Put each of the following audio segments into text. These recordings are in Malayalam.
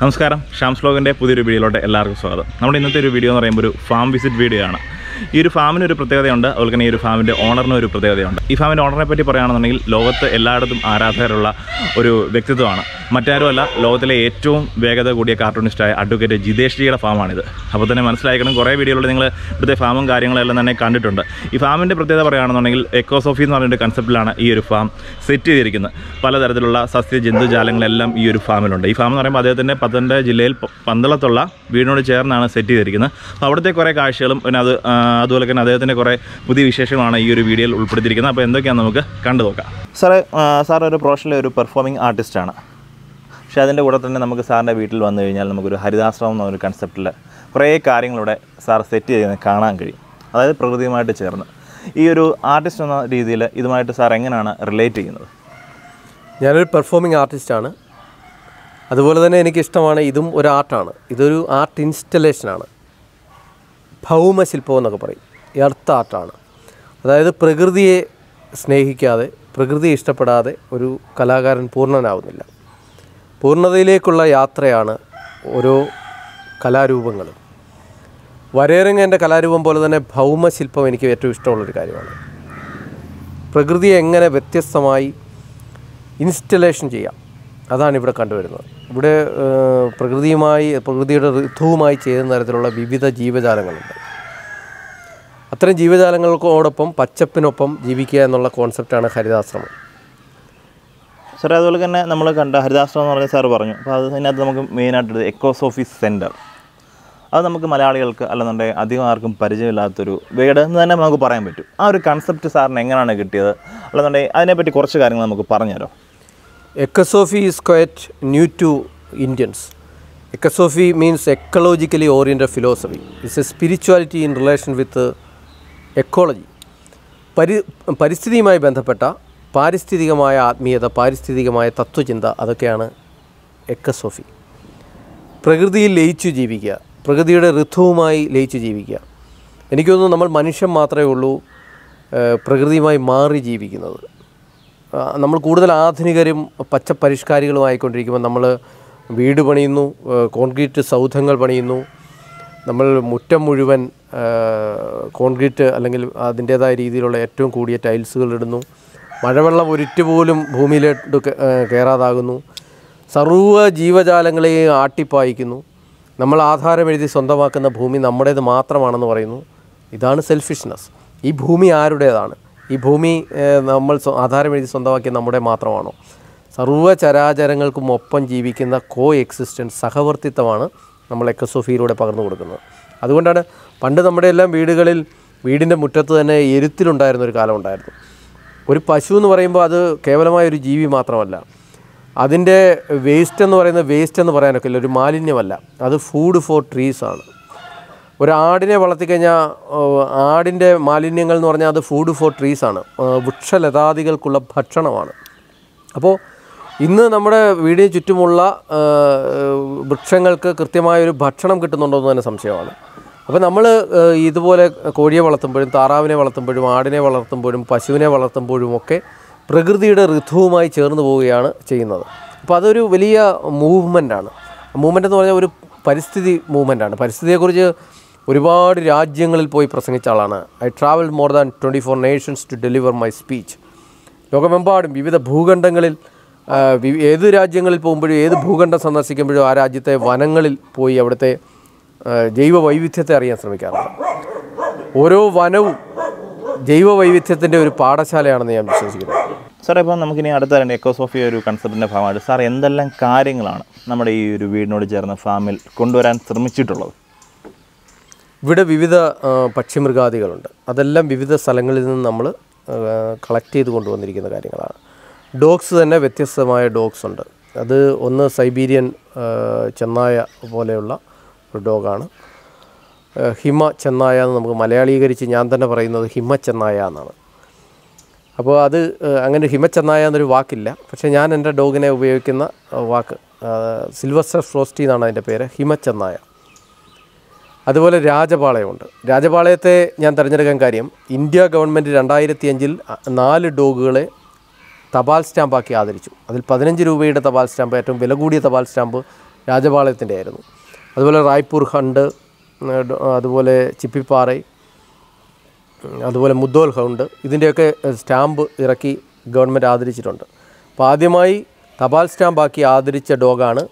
നമസ്കാരം ഷാംസ് ലോഗിൻ്റെ പുതിയൊരു വീഡിയോയിലോട്ട് എല്ലാവർക്കും സ്വാഗതം നമ്മുടെ ഇന്നത്തെ ഒരു വീഡിയോ എന്ന് പറയുമ്പോൾ ഒരു ഫാം വിസിറ്റ് വീഡിയോ ആണ് ഈ ഒരു ഫാമിന് ഒരു പ്രത്യേകതയുണ്ട് അതുപോലെ തന്നെ ഈ ഒരു ഫാമിൻ്റെ ഓണറിന് ഒരു പ്രത്യേകതയുണ്ട് ഈ ഫാമിൻ്റെ ഓണറിനെ പറ്റി പറയുകയാണെന്നുണ്ടെങ്കിൽ ലോകത്ത് എല്ലായിടത്തും ആരാധകരുള്ള ഒരു വ്യക്തിത്വമാണ് മറ്റാരുമല്ല ലോകത്തിലെ ഏറ്റവും വേഗത കൂടിയ കാർട്ടൂണിസ്റ്റായ അഡ്വക്കേറ്റ് ജിതേഷ് ജിയുടെ ഫാമാണിത് അപ്പോൾ തന്നെ മനസ്സിലാക്കണം കുറേ വീഡിയോയിൽ നിങ്ങൾ ഇവിടുത്തെ ഫാമും കാര്യങ്ങളെല്ലാം തന്നെ കണ്ടിട്ടുണ്ട് ഈ ഫാമിൻ്റെ പ്രത്യേകത പറയുകയാണെന്നുണ്ടെങ്കിൽ എക്കോസോഫി എന്ന് പറഞ്ഞൊരു കൺസെപ്റ്റിലാണ് ഈ ഒരു ഫാം സെറ്റ് ചെയ്തിരിക്കുന്നത് പലതരത്തിലുള്ള സസ്യ ജന്തുജാലങ്ങളെല്ലാം ഈ ഒരു ഫാമിലുണ്ട് ഈ ഫാം എന്ന് പറയുമ്പോൾ അദ്ദേഹത്തിൻ്റെ പത്തനംതിട്ട ജില്ലയിൽ പ- പന്തളത്തുള്ള വീടിനോട് ചേർന്നാണ് സെറ്റ് ചെയ്തിരിക്കുന്നത് അപ്പോൾ അവിടുത്തെ കുറേ കാഴ്ചകളും പിന്നെ അത് ആ, അതുപോലെ തന്നെ അദ്ദേഹത്തിൻ്റെ കുറേ പുതിയ വിശേഷങ്ങളാണ് ഈ ഒരു വീഡിയോയിൽ ഉൾപ്പെടുത്തിയിരിക്കുന്നത് അപ്പോൾ എന്തൊക്കെയാണെന്ന് നമുക്ക് കണ്ടു നോക്കാം സാറേ സാർ ഒരു പ്രൊഫഷണൽ ഒരു പെർഫോമിംഗ് ആർട്ടിസ്റ്റാണ് പക്ഷേ അതിൻ്റെ കൂടെ തന്നെ നമുക്ക് സാറിൻ്റെ വീട്ടിൽ വന്നു കഴിഞ്ഞാൽ നമുക്കൊരു ഹരിതാശ്രമം എന്നൊരു കൺസെപ്റ്റിൽ കുറേ കാര്യങ്ങളിവിടെ സാർ സെറ്റ് ചെയ്യുന്നത് കാണാൻ കഴിയും അതായത് പ്രകൃതിയുമായിട്ട് ചേർന്ന് ഈ ഒരു ആർട്ടിസ്റ്റ് എന്ന രീതിയിൽ ഇതുമായിട്ട് സാർ എങ്ങനെയാണ് റിലേറ്റ് ചെയ്യുന്നത് ഞാനൊരു പെർഫോമിംഗ് ആർട്ടിസ്റ്റാണ് അതുപോലെ തന്നെ എനിക്കിഷ്ടമാണ് ഇതും ഒരു ആർട്ടാണ് ഇതൊരു ആർട്ട് ഇൻസ്റ്റലേഷനാണ് ഭൗമശില്പം എന്നൊക്കെ പറയും എർത്ത് ആർട്ടാണ് അതായത് പ്രകൃതിയെ സ്നേഹിക്കാതെ പ്രകൃതിയെ ഇഷ്ടപ്പെടാതെ ഒരു കലാകാരൻ പൂർണ്ണനാവുന്നില്ല പൂർണ്ണതയിലേക്കുള്ള യാത്രയാണ് ഓരോ കലാരൂപങ്ങളും വരേറങ്ങൻ്റെ കലാരൂപം പോലെ തന്നെ ഭൗമശില്പം എനിക്ക് ഏറ്റവും ഇഷ്ടമുള്ളൊരു കാര്യമാണ് പ്രകൃതിയെ എങ്ങനെ വ്യത്യസ്തമായി ഇൻസ്റ്റലേഷൻ ചെയ്യാം അതാണ് ഇവിടെ കണ്ടുവരുന്നത് ഇവിടെ ഏഹ്, പ്രകൃതിയുമായി പ്രകൃതിയുടെ ഋതുവുമായി ചേരുന്ന തരത്തിലുള്ള വിവിധ ജീവജാലങ്ങളുണ്ട് അത്തരം ജീവജാലങ്ങൾക്കോടൊപ്പം പച്ചപ്പിനൊപ്പം ജീവിക്കുക എന്നുള്ള കോൺസെപ്റ്റാണ് ഹരിതാശ്രമം സാർ അതുപോലെ തന്നെ നമ്മൾ കണ്ട ഹരിതാശ്രമം എന്ന് പറഞ്ഞ സാർ പറഞ്ഞു അപ്പോൾ അത് അതിനകത്ത് നമുക്ക് മെയിനായിട്ട് എക്കോസോഫി സെൻറ്റർ അത് നമുക്ക് മലയാളികൾക്ക് അല്ലെന്നുണ്ടെങ്കിൽ അധികം ആർക്കും പരിചയമില്ലാത്തൊരു വീട് എന്ന് തന്നെ നമുക്ക് പറയാൻ പറ്റും ആ ഒരു കൺസെപ്റ്റ് സാറിന് എങ്ങനെയാണ് കിട്ടിയത് അല്ലെന്നുണ്ടെങ്കിൽ അതിനെപ്പറ്റി കുറച്ച് കാര്യങ്ങൾ നമുക്ക് പറഞ്ഞുതരോ ecosophy is quite new to Indians ecosophy means ecologically oriented philosophy it's a spirituality in relation with ecology പരി പരിസ്ഥിതിയുമായി ബന്ധപ്പെട്ട പാരിസ്ഥിതികമായ ആത്മീയത പാരിസ്ഥിതികമായ തത്വചിന്ത അതൊക്കെയാണ് എക്കസോഫി പ്രകൃതിയിൽ ലയിച്ചു ജീവിക്കുക പ്രകൃതിയുടെ ഋതുവുമായി ലയിച്ചു ജീവിക്കുക എനിക്ക് തോന്നുന്നു നമ്മൾ മനുഷ്യൻ മാത്രമേ ഉള്ളൂ ഏഹ്, പ്രകൃതിയുമായി മാറി ജീവിക്കുന്നത് ആ, നമ്മൾ കൂടുതൽ ആധുനികരും പച്ച പരിഷ്കാരികളുമായിക്കൊണ്ടിരിക്കുമ്പോൾ നമ്മൾ വീട് പണിയുന്നു ഏഹ്, കോൺക്രീറ്റ് സൗധങ്ങൾ പണിയുന്നു നമ്മൾ മുറ്റം മുഴുവൻ ഏഹ്, കോൺക്രീറ്റ് അല്ലെങ്കിൽ അതിൻ്റേതായ രീതിയിലുള്ള ഏറ്റവും കൂടിയ ടൈൽസുകൾ ഇടുന്നു മഴവെള്ളം ഒരിറ്റ് പോലും ഭൂമിയിലോട്ട് കേ- ഏഹ്, കയറാതാകുന്നു സർവ്വ ജീവജാലങ്ങളെയും ആട്ടിപ്പായിക്കുന്നു നമ്മൾ ആധാരം എഴുതി സ്വന്തമാക്കുന്ന ഭൂമി നമ്മുടേത് മാത്രമാണെന്ന് പറയുന്നു ഇതാണ് സെൽഫിഷ്നെസ് ഈ ഭൂമി ആരുടേതാണ് ഈ ഭൂമി ഏഹ്, നമ്മൾ സ്വ- ആധാരം എഴുതി സ്വന്തമാക്കിയ നമ്മുടെ മാത്രമാണോ സർവ്വ ചരാചരങ്ങൾക്കും ഒപ്പം ജീവിക്കുന്ന കോ എക്സിസ്റ്റൻസ് സഹവർത്തിത്വമാണ് നമ്മൾ എക്കസോഫിയിലൂടെ പകർന്നു കൊടുക്കുന്നത് അതുകൊണ്ടാണ് പണ്ട് നമ്മുടെ എല്ലാം വീടുകളിൽ വീടിൻ്റെ മുറ്റത്ത് തന്നെ എരുത്തിലുണ്ടായിരുന്ന ഒരു കാലം ഉണ്ടായിരുന്നു ഒരു പശു എന്ന് പറയുമ്പോൾ അത് കേവലമായ ഒരു ജീവി മാത്രമല്ല അതിൻ്റെ വേസ്റ്റ് എന്ന് പറയുന്നത് വേസ്റ്റ് എന്ന് പറയാനൊക്കെ ഇല്ല ഒരു മാലിന്യമല്ല അത് ഫുഡ് ഫോർ ട്രീസ് ആണ് ഒരു ആടിനെ വളർത്തിക്കഴിഞ്ഞാൽ ആടിൻ്റെ മാലിന്യങ്ങൾ എന്ന് പറഞ്ഞാൽ അത് ഫുഡ് ഫോർ ട്രീസ് ആണ് ആ, വൃക്ഷലതാദികൾക്കുള്ള ഭക്ഷണമാണ് അപ്പോൾ ഇന്ന് നമ്മുടെ വീടിന് ചുറ്റുമുള്ള ആ, വൃക്ഷങ്ങൾക്ക് കൃത്യമായൊരു ഭക്ഷണം കിട്ടുന്നുണ്ടോ എന്ന് തന്നെ സംശയമാണ് അപ്പോൾ നമ്മൾ ഇതുപോലെ കോഴിയെ വളർത്തുമ്പോഴും താറാവിനെ വളർത്തുമ്പോഴും ആടിനെ വളർത്തുമ്പോഴും പശുവിനെ വളർത്തുമ്പോഴും ഒക്കെ പ്രകൃതിയുടെ ഋതുവുമായി ചേർന്ന് പോവുകയാണ് ചെയ്യുന്നത് അപ്പോൾ അതൊരു വലിയ മൂവ്മെൻ്റാണ് മൂവ്മെൻ്റ് എന്ന് പറഞ്ഞാൽ ഒരു പരിസ്ഥിതി മൂവ്മെൻ്റാണ് പരിസ്ഥിതിയെക്കുറിച്ച് ഒരുപാട് രാജ്യങ്ങളിൽ പോയി പ്രസംഗിച്ച ആളാണ് I travel more than twenty four nations to deliver my speech ലോകമെമ്പാടും വിവിധ ഭൂഖണ്ഡങ്ങളിൽ ആ, വി- ഏത് രാജ്യങ്ങളിൽ പോകുമ്പോഴും ഏത് ഭൂഖണ്ഡം സന്ദർശിക്കുമ്പോഴും ആ രാജ്യത്തെ വനങ്ങളിൽ പോയി അവിടുത്തെ ആ, ജൈവ വൈവിധ്യത്തെ അറിയാൻ ശ്രമിക്കാറുണ്ട് ഓരോ വനവും ജൈവ വൈവിധ്യത്തിൻ്റെ ഒരു പാഠശാലയാണെന്ന് ഞാൻ വിശ്വസിക്കുന്നു സാറേ ഇപ്പം നമുക്കിനി അടുത്ത രണ്ട് എക്കോസോഫി ഒരു കൺസെപ്റ്റിൻ്റെ ഭാഗമായിട്ട് സാർ എന്തെല്ലാം കാര്യങ്ങളാണ് നമ്മുടെ ഈ ഒരു വീടിനോട് ചേർന്ന ഫാമിൽ കൊണ്ടുവരാൻ ശ്രമിച്ചിട്ടുള്ളത് ഇവിടെ വിവിധ ആ, പക്ഷിമൃഗാദികളുണ്ട് അതെല്ലാം വിവിധ സ്ഥലങ്ങളിൽ നിന്ന് നമ്മൾ കളക്ട് ചെയ്ത് കൊണ്ടുവന്നിരിക്കുന്ന കാര്യങ്ങളാണ് ഡോഗ്സ് തന്നെ വ്യത്യസ്തമായ ഡോഗ്സ് ഉണ്ട് അത് ഒന്ന് സൈബീരിയൻ ആ, ചെന്നായ പോലെയുള്ള ഒരു ഡോഗാണ് ആ, ഹിമ ചെന്നായ എന്ന് നമുക്ക് മലയാളീകരിച്ച് ഞാൻ തന്നെ പറയുന്നത് ഹിമ ചെന്നായ എന്നാണ് അപ്പോൾ അത് ഏഹ്, അങ്ങനെ ഹിമച്ചെന്നായ എന്നൊരു വാക്കില്ല പക്ഷേ ഞാൻ എൻ്റെ ഡോഗിനെ ഉപയോഗിക്കുന്ന ഏഹ്, വാക്ക് സിൽവസ്റ്റർ ഫ്രോസ്റ്റി എന്നാണ് അതിൻ്റെ പേര് ഹിമച്ചെന്നായ അതുപോലെ രാജപാളയമുണ്ട് രാജപാളയത്തെ ഞാൻ തിരഞ്ഞെടുക്കാൻ കാര്യം ഇന്ത്യ ഗവൺമെൻറ് രണ്ടായിരത്തി അഞ്ചിൽ നാല് ഡോഗുകളെ തപാൽ സ്റ്റാമ്പാക്കി ആദരിച്ചു അതിൽ പതിനഞ്ച് രൂപയുടെ തപാൽ സ്റ്റാമ്പ് ഏറ്റവും വില കൂടിയ തപാൽ സ്റ്റാമ്പ് രാജപാളയത്തിൻ്റെ ആയിരുന്നു അതുപോലെ റായ്പൂർ ഹണ്ട് ഉം, ഡോ- അതുപോലെ ചിപ്പിപ്പാറൈ ഉം, അതുപോലെ മുദ്ദോൽ ഹൗണ്ട് ഇതിൻ്റെയൊക്കെ ഏഹ്, സ്റ്റാമ്പ് ഇറക്കി ഗവൺമെൻറ് ആദരിച്ചിട്ടുണ്ട് അപ്പോൾ ആദ്യമായി തപാൽ സ്റ്റാമ്പാക്കി ആദരിച്ച ഡോഗാണ്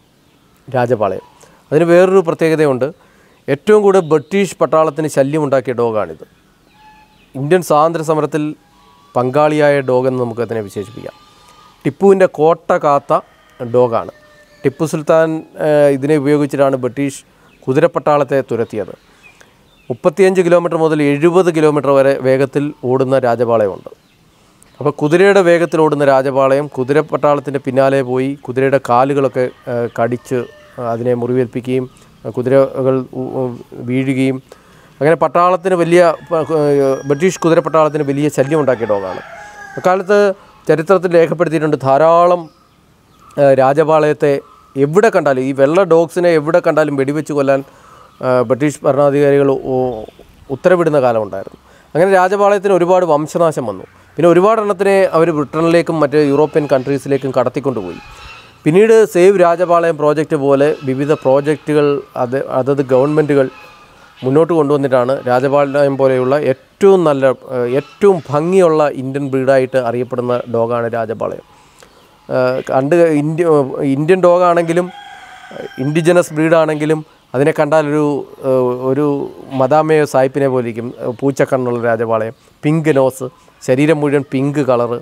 രാജപാളയം അതിന് വേറൊരു പ്രത്യേകതയുണ്ട് ഏറ്റവും കൂടുതൽ ബ്രിട്ടീഷ് പട്ടാളത്തിന് ശല്യമുണ്ടാക്കിയ ഡോഗാണിത് ഇന്ത്യൻ സ്വാതന്ത്ര്യ സമരത്തിൽ പങ്കാളിയായ ഡോഗെന്ന് നമുക്ക് അതിനെ വിശേഷിപ്പിക്കാം ടിപ്പുവിൻ്റെ കോട്ട കാത്ത ഡോഗാണ് ടിപ്പു സുൽത്താൻ ഏഹ്, ഇതിനെ ഉപയോഗിച്ചിട്ടാണ് ബ്രിട്ടീഷ് കുതിരപ്പട്ടാളത്തെ തുരത്തിയത് മുപ്പത്തിയഞ്ച് കിലോമീറ്റർ മുതൽ എഴുപത് കിലോമീറ്റർ വരെ വേഗത്തിൽ ഓടുന്ന രാജപാളയമുണ്ട് അപ്പോൾ കുതിരയുടെ വേഗത്തിൽ ഓടുന്ന രാജപാളയം കുതിരപ്പട്ടാളത്തിൻ്റെ പിന്നാലെ പോയി കുതിരയുടെ കാലുകളൊക്കെ ഏഹ്, കടിച്ച് അതിനെ മുറിവേൽപ്പിക്കുകയും കുതിരകൾ ഉ- ഉ- വീഴുകയും അങ്ങനെ പട്ടാളത്തിന് വലിയ പ- ഏഹ്, ബ്രിട്ടീഷ് കുതിരപ്പട്ടാളത്തിന് വലിയ ശല്യം ഉണ്ടാക്കിയ ഡോഗാണ് അക്കാലത്ത് ചരിത്രത്തിൽ രേഖപ്പെടുത്തിയിട്ടുണ്ട് ധാരാളം ഏഹ്, രാജപാളയത്തെ എവിടെ കണ്ടാലും ഈ വെള്ള ഡോഗ്സിനെ എവിടെ കണ്ടാലും വെടിവെച്ച് കൊല്ലാൻ ഏഹ്, ബ്രിട്ടീഷ് ഭരണാധികാരികൾ ഉ- ഉത്തരവിടുന്ന കാലമുണ്ടായിരുന്നു അങ്ങനെ രാജപാളയത്തിന് ഒരുപാട് വംശനാശം വന്നു പിന്നെ ഒരുപാട് എണ്ണത്തിനെ അവർ ബ്രിട്ടനിലേക്കും മറ്റ് യൂറോപ്യൻ കൺട്രീസിലേക്കും കടത്തിക്കൊണ്ടുപോയി പിന്നീട് സേവ് രാജപാളയം പ്രോജക്റ്റ് പോലെ വിവിധ പ്രോജക്റ്റുകൾ അത് അതത് ഗവൺമെൻറ്റുകൾ മുന്നോട്ട് കൊണ്ടുവന്നിട്ടാണ് രാജപാളയം പോലെയുള്ള ഏറ്റവും നല്ല ഏഹ്, ഏറ്റവും ഭംഗിയുള്ള ഇന്ത്യൻ ബ്രീഡായിട്ട് അറിയപ്പെടുന്ന ഡോഗാണ് രാജപാളയം ഏഹ്, കണ്ട് ഇന്ത്യ ഇന്ത്യൻ ഡോഗാണെങ്കിലും ഇൻഡിജിനസ് ബ്രീഡാണെങ്കിലും അതിനെ കണ്ടാൽ ഒരു ഏഹ്, ഒരു മദാമയോ സായിപ്പിനെ പോലെ ഇരിക്കും ഏഹ്, പൂച്ചക്കണ്ണുള്ള രാജപാളയം പിങ്ക് നോസ് ശരീരം മുഴുവൻ പിങ്ക് കളറ്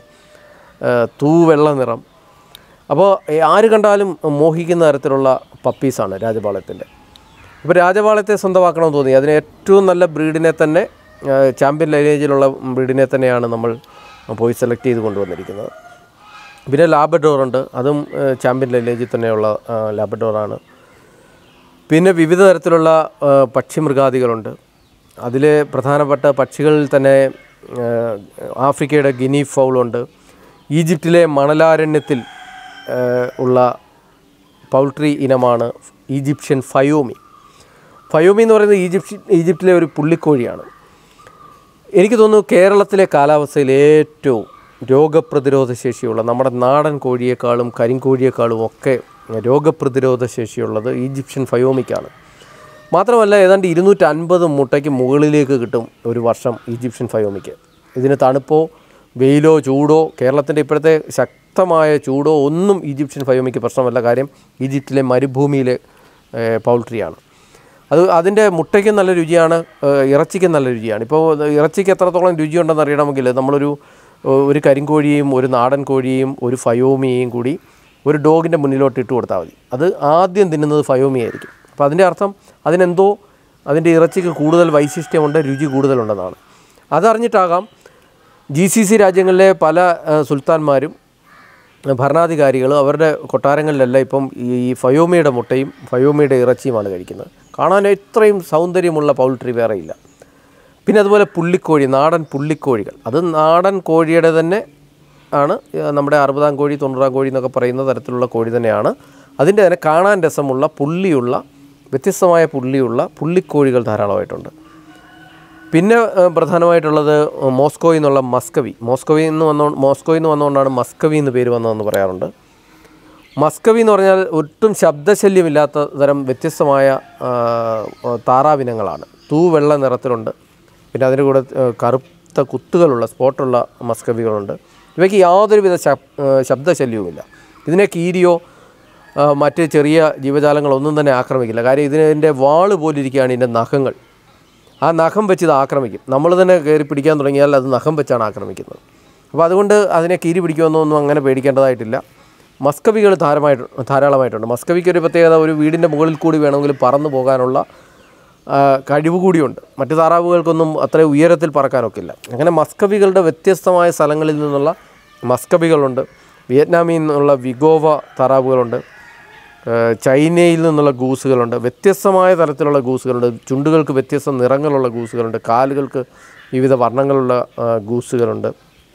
തൂവെള്ള നിറം അപ്പോൾ ഏഹ്, ആര് കണ്ടാലും മോഹിക്കുന്ന തരത്തിലുള്ള പപ്പീസാണ് രാജപാളയത്തിൻ്റെ ഇപ്പോൾ രാജപാളയത്തെ സ്വന്തമാക്കണമെന്ന് തോന്നി അതിന് ഏറ്റവും നല്ല ബ്രീഡിനെ തന്നെ ഏഹ്, ചാമ്പ്യൻ ലൈനേജിലുള്ള ബ്രീഡിനെ തന്നെയാണ് നമ്മൾ പോയി സെലക്ട് ചെയ്ത് കൊണ്ടുവന്നിരിക്കുന്നത് പിന്നെ ലാബഡോർ ഉണ്ട് അതും ഏഹ്, ചാമ്പ്യൻ ലൈനേജിൽ തന്നെയുള്ള ഏഹ്, ലാബഡോറാണ് പിന്നെ വിവിധ തരത്തിലുള്ള ഏഹ്, പക്ഷിമൃഗാദികളുണ്ട് അതിൽ പ്രധാനപ്പെട്ട പക്ഷികളിൽ തന്നെ ഏഹ്, ആഫ്രിക്കയുടെ ഗിനി ഫൗളുണ്ട് ഈജിപ്തിലെ മണലാരണ്യത്തിൽ ഏഹ്, ഉള്ള പൗൾട്രി ഇനമാണ് ഈജിപ്ഷ്യൻ ഫയോമി ഫയോമി എന്ന് പറയുന്നത് ഈജിപ്ഷ്യൻ ഈജിപ്തിലെ ഒരു പുള്ളിക്കോഴിയാണ് എനിക്ക് തോന്നുന്നു കേരളത്തിലെ കാലാവസ്ഥയിൽ ഏറ്റവും രോഗപ്രതിരോധ ശേഷിയുള്ള നമ്മുടെ നാടൻ കോഴിയേക്കാളും കരിങ്കോഴിയേക്കാളും ഒക്കെ രോഗപ്രതിരോധ ശേഷിയുള്ളത് ഈജിപ്ഷ്യൻ ഫയോമിക്കാണ് മാത്രമല്ല ഏതാണ്ട് ഇരുന്നൂറ്റി അൻപത് മുട്ടയ്ക്ക് മുകളിലേക്ക് കിട്ടും ഒരു വർഷം ഈജിപ്ഷ്യൻ ഫയോമിക്ക് ഇതിന് തണുപ്പോ വെയിലോ ചൂടോ കേരളത്തിൻ്റെ ഇപ്പോഴത്തെ ശക്തമായ ചൂടോ ഒന്നും ഈജിപ്ഷ്യൻ ഫയോമിക്ക് പ്രശ്നമല്ല കാര്യം ഈജിപ്തിലെ മരുഭൂമിയിലെ ഏഹ്, പൗൾട്രിയാണ് അത് അതിൻ്റെ മുട്ടയ്ക്കും നല്ല രുചിയാണ് ഏഹ്, ഇറച്ചിക്കും നല്ല രുചിയാണ് ഇപ്പോൾ ഇറച്ചിക്ക് എത്രത്തോളം രുചിയുണ്ടെന്ന് അറിയണമെങ്കിൽ നമ്മളൊരു ഏഹ്, ഒരു കരിങ്കോഴിയെയും ഒരു നാടൻ കോഴിയെയും ഒരു ഫയോമിയെയും കൂടി ഒരു ഡോഗിൻ്റെ മുന്നിലോട്ട് ഇട്ട് കൊടുത്താൽ മതി അത് ആദ്യം തിന്നുന്നത് ഫയോമി ആയിരിക്കും അപ്പോൾ അതിൻ്റെ അർത്ഥം അതിനെന്തോ അതിൻ്റെ ഇറച്ചിക്ക് കൂടുതൽ വൈശിഷ്ട്യമുണ്ട് രുചി കൂടുതലുണ്ടെന്നാണ് അതറിഞ്ഞിട്ടാകാം ജി സി സി രാജ്യങ്ങളിലെ പല ഏഹ്, സുൽത്താൻമാരും ഭരണാധികാരികൾ അവരുടെ കൊട്ടാരങ്ങളിലെല്ലാം ഇപ്പം ഈ ഫയോമിയുടെ മുട്ടയും ഫയോമിയുടെ ഇറച്ചിയുമാണ് കഴിക്കുന്നത് കാണാൻ ഇത്രയും സൗന്ദര്യമുള്ള പൗൾട്രി വേറെയില്ല പിന്നെ അതുപോലെ പുള്ളിക്കോഴി നാടൻ പുള്ളിക്കോഴികൾ അത് നാടൻ കോഴിയുടെ തന്നെ ആണ് ഏഹ്, നമ്മുടെ അറുപതാം കോഴി തൊണ്ണൂറാം കോഴി എന്നൊക്കെ പറയുന്ന തരത്തിലുള്ള കോഴി തന്നെയാണ് അതിൻ്റെ തന്നെ കാണാൻ രസമുള്ള പുള്ളിയുള്ള വ്യത്യസ്തമായ പുള്ളിയുള്ള പുള്ളിക്കോഴികൾ ധാരാളമായിട്ടുണ്ട് പിന്നെ ഏഹ്, പ്രധാനമായിട്ടുള്ളത് മോസ്കോയിൽ നിന്നുള്ള മസ്കവി മോസ്കോയിൽ നിന്ന് വന്നോ മോസ്കോയിൽ നിന്ന് വന്നുകൊണ്ടാണ് മസ്കവി എന്ന് പേര് വന്നതെന്ന് പറയാറുണ്ട് മസ്കവി എന്ന് പറഞ്ഞാൽ ഒട്ടും ശബ്ദശല്യമില്ലാത്ത തരം വ്യത്യസ്തമായ ആ, താറാവിനങ്ങളാണ് തൂവെള്ള നിറത്തിലുണ്ട് പിന്നെ അതിൻ്റെ കൂടെ ഏഹ്, കറുത്ത കുത്തുകളുള്ള സ്പോട്ടുള്ള മസ്കവികളുണ്ട് ഇവയ്ക്ക് യാതൊരുവിധ ശബ് ഏഹ്, ശബ്ദശല്യവുമില്ല ഇതിനെ കീരിയോ ആ, മറ്റ് ചെറിയ ജീവജാലങ്ങളൊന്നും തന്നെ ആക്രമിക്കില്ല കാര്യം ഇതിൻ്റെ വാള് പോലിരിക്കുകയാണ് ഇതിൻ്റെ നഖങ്ങൾ ആ നഖം വെച്ച് ഇത് ആക്രമിക്കും നമ്മൾ തന്നെ കയറി പിടിക്കാൻ തുടങ്ങിയാൽ അത് നഖം വെച്ചാണ് ആക്രമിക്കുന്നത് അപ്പോൾ അതുകൊണ്ട് അതിനെ കീരി പിടിക്കുമെന്നൊന്നും അങ്ങനെ പേടിക്കേണ്ടതായിട്ടില്ല മസ്കവികൾ ധാരമായിട്ട് ധാരാളമായിട്ടുണ്ട് മസ്കവിക്ക് ഒരു പ്രത്യേകത ഒരു വീടിൻ്റെ മുകളിൽ കൂടി വേണമെങ്കിൽ പറന്നു പോകാനുള്ള ആ, കഴിവ് കൂടിയുണ്ട് മറ്റ് താറാവുകൾക്കൊന്നും അത്ര ഉയരത്തിൽ പറക്കാനൊക്കില്ല അങ്ങനെ മസ്കവികളുടെ വ്യത്യസ്തമായ സ്ഥലങ്ങളിൽ നിന്നുള്ള മസ്കവികളുണ്ട് വിയറ്റ്നാമിൽ നിന്നുള്ള വിഗോവ താറാവുകളുണ്ട് ഏഹ് ചൈനയിൽ നിന്നുള്ള ഗൂസുകളുണ്ട് വ്യത്യസ്തമായ തരത്തിലുള്ള ഗൂസുകളുണ്ട് ചുണ്ടുകൾക്ക് വ്യത്യസ്ത നിറങ്ങളുള്ള ഗൂസുകളുണ്ട് കാലുകൾക്ക് വിവിധ വർണ്ണങ്ങളുള്ള ആ, ഗൂസുകളുണ്ട്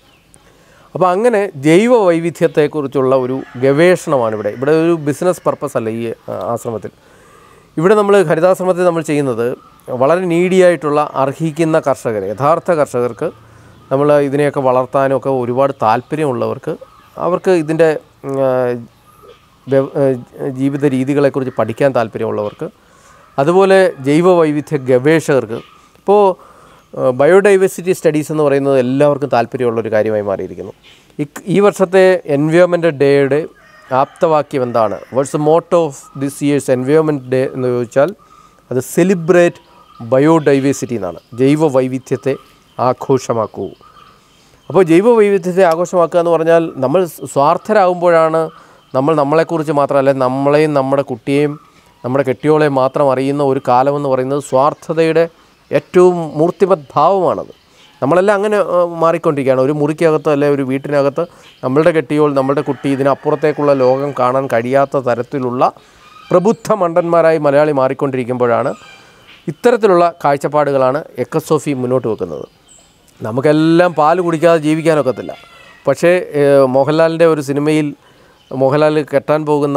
അപ്പോൾ അങ്ങനെ ജൈവ വൈവിധ്യത്തെക്കുറിച്ചുള്ള ഒരു ഗവേഷണമാണ് ഇവിടെ ഇവിടെ ഒരു ബിസിനസ് പർപ്പസ് അല്ല ഈ ആ, ആശ്രമത്തിൽ ഇവിടെ നമ്മൾ ഹരിതാശ്രമത്തിൽ നമ്മൾ ചെയ്യുന്നത് വളരെ നീഡിയായിട്ടുള്ള അർഹിക്കുന്ന കർഷകർ യഥാർത്ഥ കർഷകർക്ക് നമ്മൾ ഇതിനെയൊക്കെ വളർത്താനും ഒക്കെ ഒരുപാട് താല്പര്യമുള്ളവർക്ക് അവർക്ക് ഇതിൻ്റെ ഉം, ആ, വ്യ- ഏഹ് ജീവിത രീതികളെക്കുറിച്ച് പഠിക്കാൻ താല്പര്യമുള്ളവർക്ക് അതുപോലെ ജൈവ വൈവിധ്യ ഗവേഷകർക്ക് ഇപ്പോൾ ബയോഡൈവേഴ്സിറ്റി സ്റ്റഡീസ് എന്ന് പറയുന്നത് എല്ലാവർക്കും താല്പര്യമുള്ളൊരു കാര്യമായി മാറിയിരിക്കുന്നു ഈ ഈ വർഷത്തെ എൻവയോൺമെൻറ്റ് ഡേയുടെ ആപ്തവാക്യം എന്താണ് what's the motto of this year's environment day എന്ന് ചോദിച്ചാൽ അത് സെലിബ്രേറ്റ് ബയോഡൈവേഴ്സിറ്റി എന്നാണ് ജൈവ വൈവിധ്യത്തെ ആഘോഷമാക്കൂ അപ്പോൾ ജൈവ വൈവിധ്യത്തെ ആഘോഷമാക്കുക എന്ന് പറഞ്ഞാൽ നമ്മൾ സ്വാർത്ഥരാകുമ്പോഴാണ് നമ്മൾ നമ്മളെക്കുറിച്ച് മാത്രമല്ല നമ്മളെയും നമ്മുടെ കുട്ടിയെയും നമ്മുടെ കെട്ടിയോളെയും മാത്രം അറിയുന്ന ഒരു കാലമെന്ന് പറയുന്നത് സ്വാർത്ഥതയുടെ ഏറ്റവും മൂർത്തിമത് ഭാവമാണത് നമ്മളെല്ലാം അങ്ങനെ ആ, മാറിക്കൊണ്ടിരിക്കുകയാണ് ഒരു മുറിക്കകത്ത് അല്ലെ ഒരു വീട്ടിനകത്ത് നമ്മളുടെ കെട്ടിയോൾ നമ്മളുടെ കുട്ടി ഇതിനപ്പുറത്തേക്കുള്ള ലോകം കാണാൻ കഴിയാത്ത തരത്തിലുള്ള പ്രബുദ്ധ മണ്ടന്മാരായി മലയാളി മാറിക്കൊണ്ടിരിക്കുമ്പോഴാണ് ഇത്തരത്തിലുള്ള കാഴ്ചപ്പാടുകളാണ് എക്കസോഫി മുന്നോട്ട് വെക്കുന്നത് നമുക്കെല്ലാം പാല് കുടിക്കാതെ ജീവിക്കാനൊക്കത്തില്ല പക്ഷേ ഏഹ്, മോഹൻലാലിൻ്റെ ഒരു സിനിമയിൽ മോഹൻലാൽ കെട്ടാൻ പോകുന്ന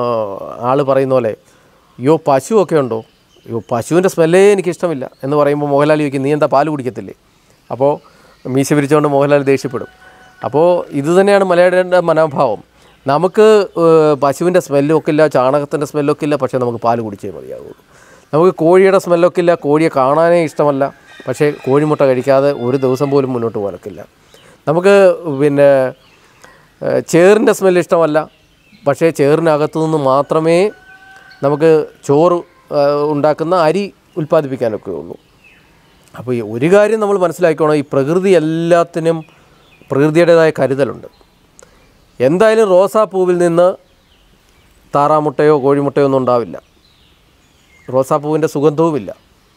ആൾ പറയുന്ന പോലെ അയ്യോ പശുവൊക്കെ ഉണ്ടോ അയ്യോ പശുവിൻ്റെ സ്മെല്ലേ എനിക്കിഷ്ടമില്ല എന്ന് പറയുമ്പോൾ മോഹൻലാൽ ചോദിക്കും നീ എന്താ പാല് കുടിക്കത്തില്ലേ അപ്പോൾ മീശ പിരിച്ചുകൊണ്ട് മോഹൻലാൽ ദേഷ്യപ്പെടും അപ്പോൾ ഇത് തന്നെയാണ് മലയാളിയുടെ മനോഭാവം നമുക്ക് ഏഹ്, പശുവിൻ്റെ സ്മെല്ലൊക്കെ ഇല്ല ചാണകത്തിൻ്റെ സ്മെല്ലൊക്കെ ഇല്ല പക്ഷേ നമുക്ക് പാല് കുടിച്ചേ മതിയാവുള്ളൂ നമുക്ക് കോഴിയുടെ സ്മെല്ലൊക്കെ ഇല്ല കോഴിയെ കാണാനേ ഇഷ്ടമല്ല പക്ഷേ കോഴിമുട്ട കഴിക്കാതെ ഒരു ദിവസം പോലും മുന്നോട്ട് പോലക്കില്ല നമുക്ക് പിന്നെ ഏഹ്, ചേറിൻ്റെ സ്മെല്ല് ഇഷ്ടമല്ല പക്ഷേ ചേറിനകത്തു നിന്ന് മാത്രമേ നമുക്ക് ചോറ് ഏഹ്, ഉണ്ടാക്കുന്ന അരി ഉൽപ്പാദിപ്പിക്കാനൊക്കെ ഉള്ളൂ അപ്പോൾ ഈ ഒരു കാര്യം നമ്മൾ മനസ്സിലാക്കണം ഈ പ്രകൃതി എല്ലാത്തിനും പ്രകൃതിയുടേതായ കരുതലുണ്ട് എന്തായാലും റോസാപ്പൂവിൽ നിന്ന് താറാമുട്ടയോ കോഴിമുട്ടയോ ഒന്നും ഉണ്ടാവില്ല റോസാപ്പൂവിൻ്റെ സുഗന്ധവുമില്ല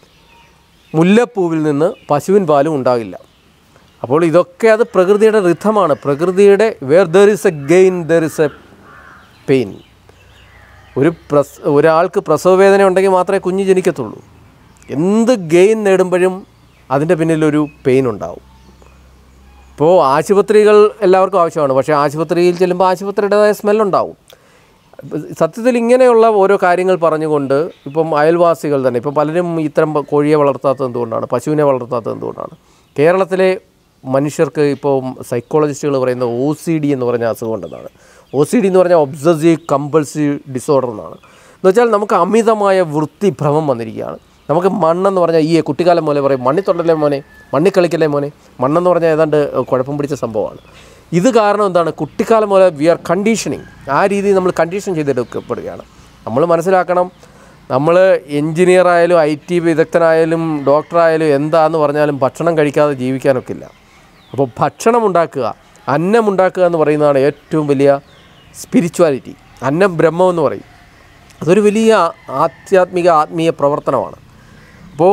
മുല്ലപ്പൂവിൽ നിന്ന് പശുവിൻ പാലും ഉണ്ടാകില്ല അപ്പോൾ ഇതൊക്കെ അത് പ്രകൃതിയുടെ റിഥമാണ് പ്രകൃതിയുടെ where there is a gain there is a pain ഒരു പ്രസ് ഒരാൾക്ക് പ്രസവവേദന ഉണ്ടെങ്കിൽ മാത്രമേ കുഞ്ഞ് ജനിക്കത്തുള്ളൂ എന്ത് ഗെയിൻ നേടുമ്പോഴും അതിൻ്റെ പിന്നിലൊരു പെയിൻ ഉണ്ടാവും ഇപ്പോൾ ആശുപത്രികൾ എല്ലാവർക്കും ആവശ്യമാണ് പക്ഷേ ആശുപത്രിയിൽ ചെല്ലുമ്പോൾ ആശുപത്രിയുടേതായ സ്മെല്ലുണ്ടാവും സത്യത്തിൽ ഇങ്ങനെയുള്ള ഓരോ കാര്യങ്ങൾ പറഞ്ഞുകൊണ്ട് ഇപ്പം അയൽവാസികൾ തന്നെ ഇപ്പം പലരും ഇത്തരം കോഴിയെ വളർത്താത്തത് എന്തുകൊണ്ടാണ് പശുവിനെ വളർത്താത്തത് എന്തുകൊണ്ടാണ് കേരളത്തിലെ മനുഷ്യർക്ക് ഇപ്പോൾ സൈക്കോളജിസ്റ്റുകൾ പറയുന്ന ഒ സി ഡി എന്ന് പറഞ്ഞ അസുഖം ഉണ്ടെന്നാണ് ഒ സി ഡി എന്ന് പറഞ്ഞാൽ ഒബ്സസീവ് കമ്പൾസീവ് ഡിസോർഡർ എന്നാണ് എന്ന് വെച്ചാൽ നമുക്ക് അമിതമായ വൃത്തിഭ്രമം വന്നിരിക്കുകയാണ് നമുക്ക് മണ്ണെന്ന് പറഞ്ഞാൽ ഈ കുട്ടിക്കാലം പോലെ പറയും മണ്ണി തൊണ്ടല്ലേ മോനെ മണ്ണി കളിക്കല്ലേ മോനെ മണ്ണെന്ന് പറഞ്ഞാൽ ഏതാണ്ട് കുഴപ്പം പിടിച്ച സംഭവമാണ് ഇത് കാരണം എന്താണ് കുട്ടിക്കാലം പോലെ വി ആർ കണ്ടീഷനിങ് ആ രീതിയിൽ നമ്മൾ കണ്ടീഷൻ ചെയ്തെടുക്കപ്പെടുകയാണ് നമ്മൾ മനസ്സിലാക്കണം നമ്മൾ എൻജിനീയർ ആയാലും ഐ ടി വിദഗ്ധനായാലും ഡോക്ടറായാലും എന്താന്ന് പറഞ്ഞാലും ഭക്ഷണം കഴിക്കാതെ ജീവിക്കാനൊക്കില്ല അപ്പോൾ ഭക്ഷണം ഉണ്ടാക്കുക അന്നം ഉണ്ടാക്കുക എന്ന് പറയുന്നതാണ് ഏറ്റവും വലിയ സ്പിരിച്വാലിറ്റി അന്നം ബ്രഹ്മം എന്ന് പറയും അതൊരു വലിയ ആധ്യാത്മിക ആത്മീയ പ്രവർത്തനമാണ് അപ്പോൾ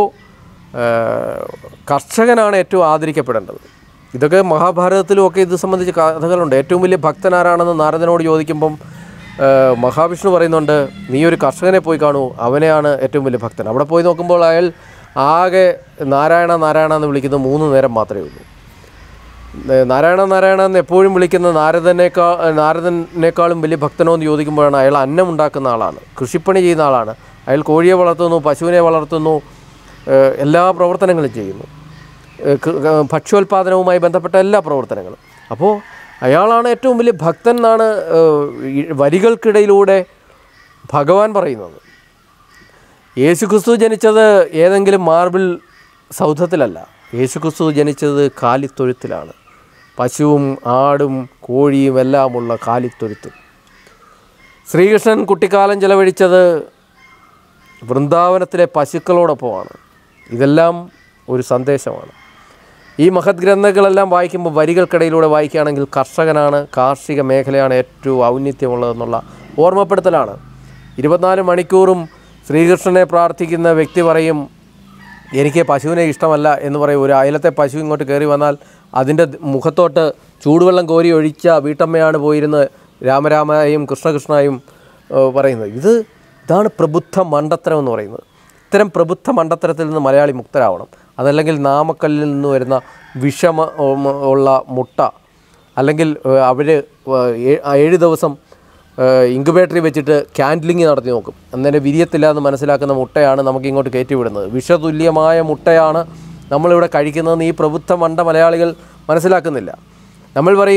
കർഷകനാണ് ഏറ്റവും ആദരിക്കപ്പെടേണ്ടത് ഇതൊക്കെ മഹാഭാരതത്തിലുമൊക്കെ ഇത് സംബന്ധിച്ച് കഥകളുണ്ട് ഏറ്റവും വലിയ ഭക്തനാരാണെന്ന് നാരദനോട് ചോദിക്കുമ്പം ആ, മഹാവിഷ്ണു പറയുന്നുണ്ട് നീ ഒരു കർഷകനെ പോയി കാണൂ അവനെയാണ് ഏറ്റവും വലിയ ഭക്തൻ അവിടെ പോയി നോക്കുമ്പോൾ അയാൾ ആകെ നാരായണ നാരായണ എന്ന് വിളിക്കുന്നത് മൂന്ന് നേരം മാത്രമേ ഉള്ളൂ ഏ, നാരായണ നാരായണ എന്ന് എപ്പോഴും വിളിക്കുന്ന നാരദനേക്കാൾ നാരദനേക്കാളും വലിയ ഭക്തനോ എന്ന് ചോദിക്കുമ്പോഴാണ് അയാൾ അന്നം ഉണ്ടാക്കുന്ന ആളാണ് കൃഷിപ്പണി ചെയ്യുന്ന ആളാണ് അയാൾ കോഴിയെ വളർത്തുന്നു പശുവിനെ വളർത്തുന്നു ഏ, എല്ലാ പ്രവർത്തനങ്ങളും ചെയ്യുന്നു ഏ, കൃ- ഏ, ഭക്ഷ്യോൽപാദനവുമായി ബന്ധപ്പെട്ട എല്ലാ പ്രവർത്തനങ്ങളും അപ്പോൾ അയാളാണ് ഏറ്റവും വലിയ ഭക്തൻ എന്നാണ് ഏ, ഈ വരികൾക്കിടയിലൂടെ ഭഗവാൻ പറയുന്നത് യേശുക്രിസ്തു ജനിച്ചത് ഏതെങ്കിലും മാർബിൾ സൗധത്തിലല്ല യേശുക്രിസ്തു ജനിച്ചത് കാലിത്തൊഴുത്തിലാണ് പശുവും ആടും കോഴിയും എല്ലാമുള്ള കാലിത്തൊഴുത്തിൽ ശ്രീകൃഷ്ണൻ കുട്ടിക്കാലം ചെലവഴിച്ചത് വൃന്ദാവനത്തിലെ പശുക്കളോടൊപ്പമാണ് ഇതെല്ലാം ഒരു സന്ദേശമാണ് ഈ മഹത് ഗ്രന്ഥങ്ങളെല്ലാം വായിക്കുമ്പോൾ വരികൾക്കിടയിലൂടെ വായിക്കുകയാണെങ്കിൽ കർഷകനാണ് കാർഷിക മേഖലയാണ് ഏറ്റവും ഔന്നിത്യമുള്ളതെന്നുള്ള ഓർമ്മപ്പെടുത്തലാണ് ഇരുപത്തിനാല് മണിക്കൂറും ശ്രീകൃഷ്ണനെ പ്രാർത്ഥിക്കുന്ന വ്യക്തി പറയും എനിക്ക് പശുവിനെ ഇഷ്ടമല്ല എന്ന് പറയും ഒരു അയലത്തെ പശു ഇങ്ങോട്ട് കയറി വന്നാൽ അതിൻ്റെ മുഖത്തോട്ട് ചൂടുവെള്ളം കോരി ഒഴിച്ച വീട്ടമ്മയാണ് പോയിരുന്ന് രാമരാമയും കൃഷ്ണകൃഷ്ണയും ഏഹ്, പറയുന്നത് ഇത് ഇതാണ് പ്രബുദ്ധ മണ്ടത്തരം എന്ന് പറയുന്നത് ഇത്തരം പ്രബുദ്ധ മണ്ടത്തരത്തിൽ നിന്ന് മലയാളി മുക്തരാവണം അതല്ലെങ്കിൽ നാമക്കല്ലിൽ നിന്ന് വരുന്ന വിഷമ ഉം, ഉള്ള മുട്ട അല്ലെങ്കിൽ അവർ ഏഴ് ദിവസം ഇൻക്യുബേറ്ററിൽ വെച്ചിട്ട് ക്യാൻഡ്ലിങ് നടത്തി നോക്കും അന്നേരം വിരിയത്തില്ല എന്ന് മനസ്സിലാക്കുന്ന മുട്ടയാണ് നമുക്ക് ഇങ്ങോട്ട് കയറ്റിവിടുന്നത് വിഷതുല്യമായ മുട്ടയാണ് നമ്മളിവിടെ കഴിക്കുന്നതെന്ന് ഈ പ്രബുദ്ധ മണ്ട മലയാളികൾ മനസ്സിലാക്കുന്നില്ല നമ്മൾ പറയും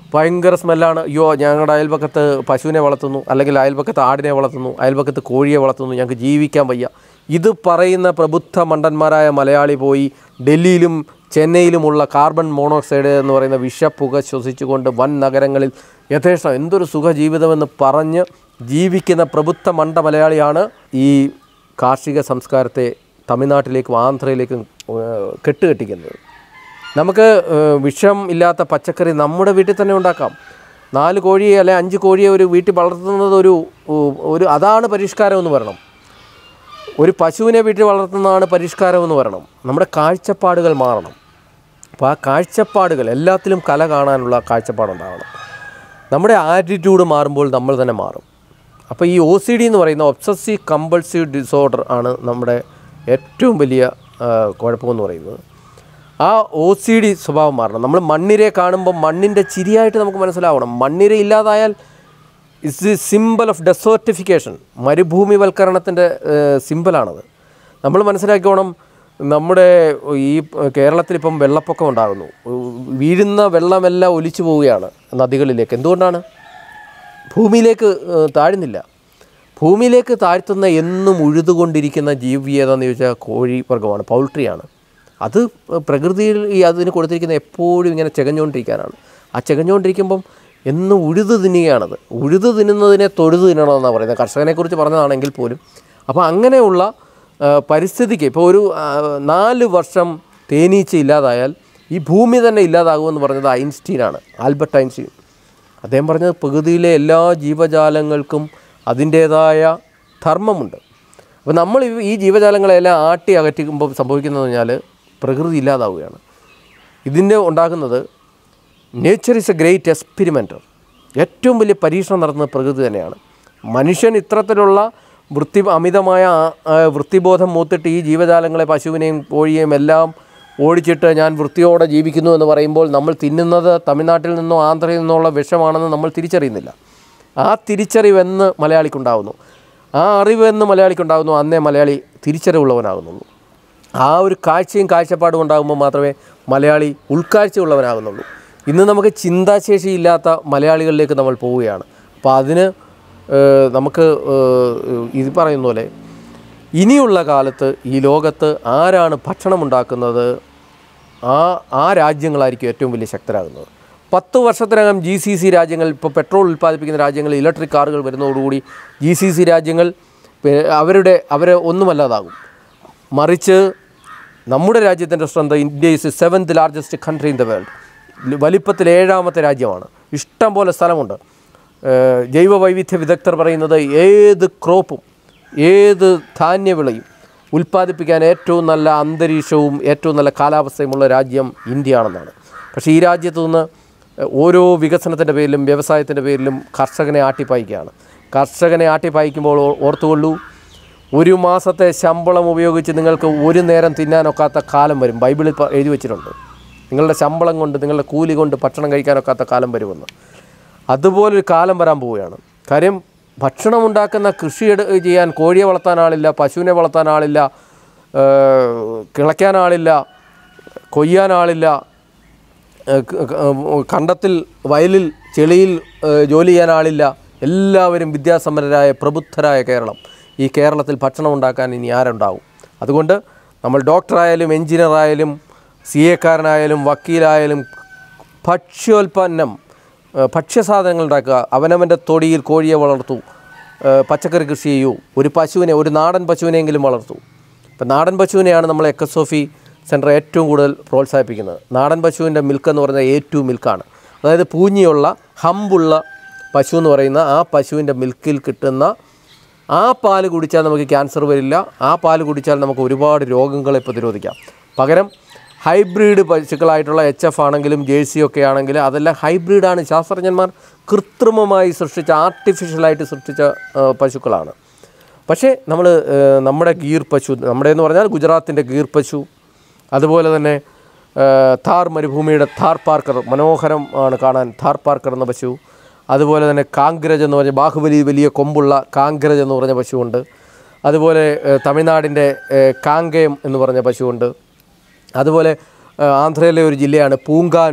ഭയങ്കര സ്മെല്ലാണ് അയ്യോ ഞങ്ങളുടെ അയൽപക്കത്ത് പശുവിനെ വളർത്തുന്നു അല്ലെങ്കിൽ അയൽപക്കത്ത് ആടിനെ വളർത്തുന്നു അയൽപക്കത്ത് കോഴിയെ വളർത്തുന്നു ഞങ്ങൾക്ക് ജീവിക്കാൻ വയ്യ ഇത് പറയുന്ന പ്രബുദ്ധ മണ്ടന്മാരായ മലയാളി പോയി ഡൽഹിയിലും ചെന്നൈയിലുമുള്ള കാർബൺ മോണോക്സൈഡ് എന്ന് പറയുന്ന വിഷപ്പുക ശ്വസിച്ചുകൊണ്ട് വൻ നഗരങ്ങളിൽ യഥേഷ്ടം എന്തൊരു സുഖജീവിതമെന്ന് പറഞ്ഞ് ജീവിക്കുന്ന പ്രബുദ്ധ മണ്ട മലയാളിയാണ് ഈ കാർഷിക സംസ്കാരത്തെ തമിഴ്നാട്ടിലേക്കും ആന്ധ്രയിലേക്കും ഏഹ്, കെട്ടുകെട്ടിക്കുന്നത് നമുക്ക് ഏഹ്, വിഷം ഇല്ലാത്ത പച്ചക്കറി നമ്മുടെ വീട്ടിൽ തന്നെ ഉണ്ടാക്കാം നാല് കോഴിയെ അല്ലെ അഞ്ച് കോഴിയെ ഒരു വീട്ടിൽ വളർത്തുന്നത് ഒരു ഉ- ഒരു അതാണ് പരിഷ്കാരം എന്ന് പറയണം ഒരു പശുവിനെ വീട്ടിൽ വളർത്തുന്നതാണ് പരിഷ്കാരം എന്ന് പറയണം നമ്മുടെ കാഴ്ചപ്പാടുകൾ മാറണം അപ്പോൾ ആ കാഴ്ചപ്പാടുകൾ എല്ലാത്തിലും കല കാണാനുള്ള കാഴ്ചപ്പാടുണ്ടാവണം നമ്മുടെ ആറ്റിറ്റ്യൂഡ് മാറുമ്പോൾ നമ്മൾ തന്നെ മാറും അപ്പോൾ ഈ ഒ സി ഡി എന്ന് പറയുന്ന ഒബ്സസീവ് കമ്പൾസീവ് ഡിസോർഡർ ആണ് നമ്മുടെ ഏറ്റവും വലിയ ആ, കുഴപ്പമെന്ന് പറയുന്നത് ആ ഒ സി ഡി സ്വഭാവം മാറണം നമ്മൾ മണ്ണിരെ കാണുമ്പോൾ മണ്ണിൻ്റെ ചിരിയായിട്ട് നമുക്ക് മനസ്സിലാവണം മണ്ണിര ഇല്ലാതായാൽ it's the simple of desertification മരുഭൂമിവൽക്കരണത്തിൻ്റെ സിമ്പിളാണത് നമ്മൾ മനസ്സിലാക്കിക്കോണം നമ്മുടെ ഈ കേരളത്തിൽ ഇപ്പം വെള്ളപ്പൊക്കം ഉണ്ടാകുന്നു വീഴുന്ന വെള്ളമെല്ലാം ഒലിച്ചു പോവുകയാണ് നദികളിലേക്ക് എന്തുകൊണ്ടാണ് ഭൂമിയിലേക്ക് ഏഹ്, താഴുന്നില്ല ഭൂമിയിലേക്ക് താഴ്ത്തുന്ന എന്നും ഉഴുതുകൊണ്ടിരിക്കുന്ന ജീവി ഏതാന്ന് ചോദിച്ചാൽ കോഴി വർഗ്ഗമാണ് പൗൾട്രിയാണ് അത് പ്രകൃതിയിൽ ഈ അതിന് കൊടുത്തിരിക്കുന്ന എപ്പോഴും ഇങ്ങനെ ചെകഞ്ഞുകൊണ്ടിരിക്കാനാണ് ആ ചെകഞ്ഞുകൊണ്ടിരിക്കുമ്പം എന്നും ഉഴുത് തിന്നുകയാണത് ഉഴുത് തിന്നുന്നതിനെ തൊഴുത് തിന്നണമെന്നാണ് പറയുന്നത് കർഷകനെക്കുറിച്ച് പറഞ്ഞതാണെങ്കിൽ പോലും അപ്പോൾ അങ്ങനെയുള്ള ആ, പരിസ്ഥിതിക്ക് ഇപ്പോൾ ഒരു ആ, നാല് വർഷം തേനീച്ച ഇല്ലാതായാൽ ഈ ഭൂമി തന്നെ ഇല്ലാതാകുമെന്ന് പറഞ്ഞത് ഐൻസ്റ്റീനാണ് ആൽബർട്ട് ഐൻസ്റ്റീൻ അദ്ദേഹം പറഞ്ഞത് പ്രകൃതിയിലെ എല്ലാ ജീവജാലങ്ങൾക്കും അതിൻ്റേതായ ധർമ്മമുണ്ട് അപ്പോൾ നമ്മൾ ഈ- ഈ ജീവജാലങ്ങളെല്ലാം ആട്ടി അകറ്റിക്കുമ്പോൾ സംഭവിക്കുന്നത് പറഞ്ഞാൽ പ്രകൃതി ഇല്ലാതാവുകയാണ് ഇതിൻ്റെ ഉണ്ടാകുന്നത് nature is a great experimenter ഏറ്റവും വലിയ പരീക്ഷണം നടത്തുന്നത് പ്രകൃതി തന്നെയാണ് മനുഷ്യൻ ഇത്തരത്തിലുള്ള വൃത്തി അമിതമായ ആ- ആ വൃത്തിബോധം മൂത്തിട്ട് ഈ ജീവജാലങ്ങളെ പശുവിനെയും കോഴിയെയും എല്ലാം ഓടിച്ചിട്ട് ഞാൻ വൃത്തിയോടെ ജീവിക്കുന്നു എന്ന് പറയുമ്പോൾ നമ്മൾ തിന്നുന്നത് തമിഴ്നാട്ടിൽ നിന്നോ ആന്ധ്രയിൽ നിന്നുള്ള വിഷമാണെന്ന് നമ്മൾ തിരിച്ചറിയുന്നില്ല ആ തിരിച്ചറിവെന്ന് മലയാളിക്കുണ്ടാകുന്നു ആ അറിവെന്ന് മലയാളിക്കുണ്ടാകുന്നു അന്നേ മലയാളി തിരിച്ചറിവുള്ളവനാകുന്നുള്ളൂ ആ ഒരു കാഴ്ചയും കാഴ്ചപ്പാടും ഉണ്ടാകുമ്പോൾ മാത്രമേ മലയാളി ഉൾക്കാഴ്ചയുള്ളവനാകുന്നുള്ളൂ ഇന്ന് നമുക്ക് ചിന്താശേഷി ഇല്ലാത്ത മലയാളികളിലേക്ക് നമ്മൾ പോവുകയാണ് അപ്പോൾ അതിന് ഏഹ്, നമുക്ക് ഏഹ്, ഇത് പറയുന്ന പോലെ ഇനിയുള്ള കാലത്ത് ഈ ലോകത്ത് ആരാണ് ഭക്ഷണം ഉണ്ടാക്കുന്നത് ആ ആ രാജ്യങ്ങളായിരിക്കും ഏറ്റവും വലിയ ശക്തരാകുന്നത് പത്ത് വർഷത്തിനകം ജി സി സി രാജ്യങ്ങൾ ഇപ്പോൾ പെട്രോൾ ഉൽപ്പാദിപ്പിക്കുന്ന രാജ്യങ്ങൾ ഇലക്ട്രിക് കാറുകൾ വരുന്നതോടുകൂടി ജി സി സി രാജ്യങ്ങൾ പേ- അവരുടെ അവരെ ഒന്നുമല്ലാതാകും മറിച്ച് നമ്മുടെ രാജ്യത്തിൻ്റെ strength India is seventh largest country in the world വലിപ്പത്തിൽ ഏഴാമത്തെ രാജ്യമാണ് ഇഷ്ടം പോലെ സ്ഥലമുണ്ട് ഏഹ് ജൈവ വൈവിധ്യ വിദഗ്ധർ പറയുന്നത് ഏത് ക്രോപ്പും ഏത് ധാന്യവിളയും ഉൽപ്പാദിപ്പിക്കാൻ ഏറ്റവും നല്ല അന്തരീക്ഷവും ഏറ്റവും നല്ല കാലാവസ്ഥയുമുള്ള രാജ്യം ഇന്ത്യയാണെന്നാണ് പക്ഷേ ഈ രാജ്യത്തു നിന്ന് ഓരോ വികസനത്തിൻ്റെ പേരിലും വ്യവസായത്തിൻ്റെ പേരിലും കർഷകനെ ആട്ടിപ്പായിക്കുകയാണ് കർഷകനെ ആട്ടിപ്പായിക്കുമ്പോൾ ഓ- ഓർത്തുകൊള്ളൂ ഒരു മാസത്തെ ശമ്പളം ഉപയോഗിച്ച് നിങ്ങൾക്ക് ഒരു നേരം തിന്നാനൊക്കാത്ത കാലം വരും ബൈബിളിൽ പ- എഴുതി വെച്ചിട്ടുണ്ട് നിങ്ങളുടെ ശമ്പളം കൊണ്ട് നിങ്ങളുടെ കൂലി കൊണ്ട് ഭക്ഷണം കഴിക്കാനൊക്കാത്ത കാലം വരുമെന്ന് അതുപോലൊരു കാലം വരാൻ പോവുകയാണ് കാര്യം ഭക്ഷണം ഉണ്ടാക്കുന്ന കൃഷി എടു ചെയ്യാൻ കോഴിയെ വളർത്താൻ ആളില്ല പശുവിനെ വളർത്താൻ ആളില്ല ഏഹ്, കിളയ്ക്കാൻ ആളില്ല കൊയ്യാൻ ആളില്ല ഏഹ്, ക- ക- ഏഹ്, കണ്ടത്തിൽ വയലിൽ ചെളിയിൽ ഏഹ്, ജോലി ചെയ്യാൻ ആളില്ല എല്ലാവരും വിദ്യാസമ്പന്നരായ പ്രബുദ്ധരായ കേരളം ഈ കേരളത്തിൽ ഭക്ഷണം ഉണ്ടാക്കാൻ ഇനി ആരുണ്ടാവും അതുകൊണ്ട് നമ്മൾ ഡോക്ടറായാലും എഞ്ചിനീയറായാലും സി എക്കാരനായാലും വക്കീലായാലും ഭക്ഷ്യോൽപ്പന്നം ഏഹ് ഭക്ഷ്യസാധനങ്ങൾ ഉണ്ടാക്കുക അവനവൻ്റെ തൊടിയിൽ കോഴിയെ വളർത്തു ഏഹ് പച്ചക്കറി കൃഷി ചെയ്യൂ ഒരു പശുവിനെ ഒരു നാടൻ പശുവിനെയെങ്കിലും വളർത്തു ഇപ്പം നാടൻ പശുവിനെയാണ് നമ്മൾ എക്കസോഫി സെൻറ്റർ ഏറ്റവും കൂടുതൽ പ്രോത്സാഹിപ്പിക്കുന്നത് നാടൻ പശുവിൻ്റെ മിൽക്ക് എന്ന് പറയുന്നത് എ ടു മിൽക്കാണ് അതായത് പൂഞ്ഞിയുള്ള ഹമ്പുള്ള പശു എന്ന് പറയുന്ന ആ പശുവിൻ്റെ മിൽക്കിൽ കിട്ടുന്ന ആ പാല് കുടിച്ചാൽ നമുക്ക് ക്യാൻസർ വരില്ല ആ പാല് കുടിച്ചാൽ നമുക്ക് ഒരുപാട് രോഗങ്ങളെ പ്രതിരോധിക്കാം പകരം ഹൈബ്രിഡ് പശുക്കളായിട്ടുള്ള എച്ച് എഫ് ആണെങ്കിലും ജേഴ്സി ഒക്കെ ആണെങ്കിലും അതെല്ലാം ഹൈബ്രിഡാണ് ശാസ്ത്രജ്ഞന്മാർ കൃത്രിമമായി സൃഷ്ടിച്ച ആർട്ടിഫിഷ്യലായിട്ട് സൃഷ്ടിച്ച ആ, പശുക്കളാണ് പക്ഷേ നമ്മൾ നമ്മുടെ ഗീർ പശു നമ്മുടെ എന്ന് പറഞ്ഞാൽ ഗുജറാത്തിൻ്റെ ഗീർ പശു അതുപോലെ തന്നെ ആ, ഥാർ മരുഭൂമിയുടെ ഥാർ പാർക്കർ മനോഹരം ആണ് കാണാൻ ഥാർ പാർക്കർ എന്ന പശു അതുപോലെ തന്നെ കാങ്ഗ്രജ് എന്ന് പറഞ്ഞ ബാഹുബലി വലിയ കൊമ്പുള്ള കാങ്ഗ്രജ് എന്ന് പറഞ്ഞ പശുവുണ്ട് അതുപോലെ ആ, തമിഴ്നാടിൻ്റെ ആ, കാങ്കയം എന്ന് പറഞ്ഞ പശുവുണ്ട് അതുപോലെ ആ, ആന്ധ്രയിലെ ഒരു ജില്ലയാണ് പൂങ്കാനൂർ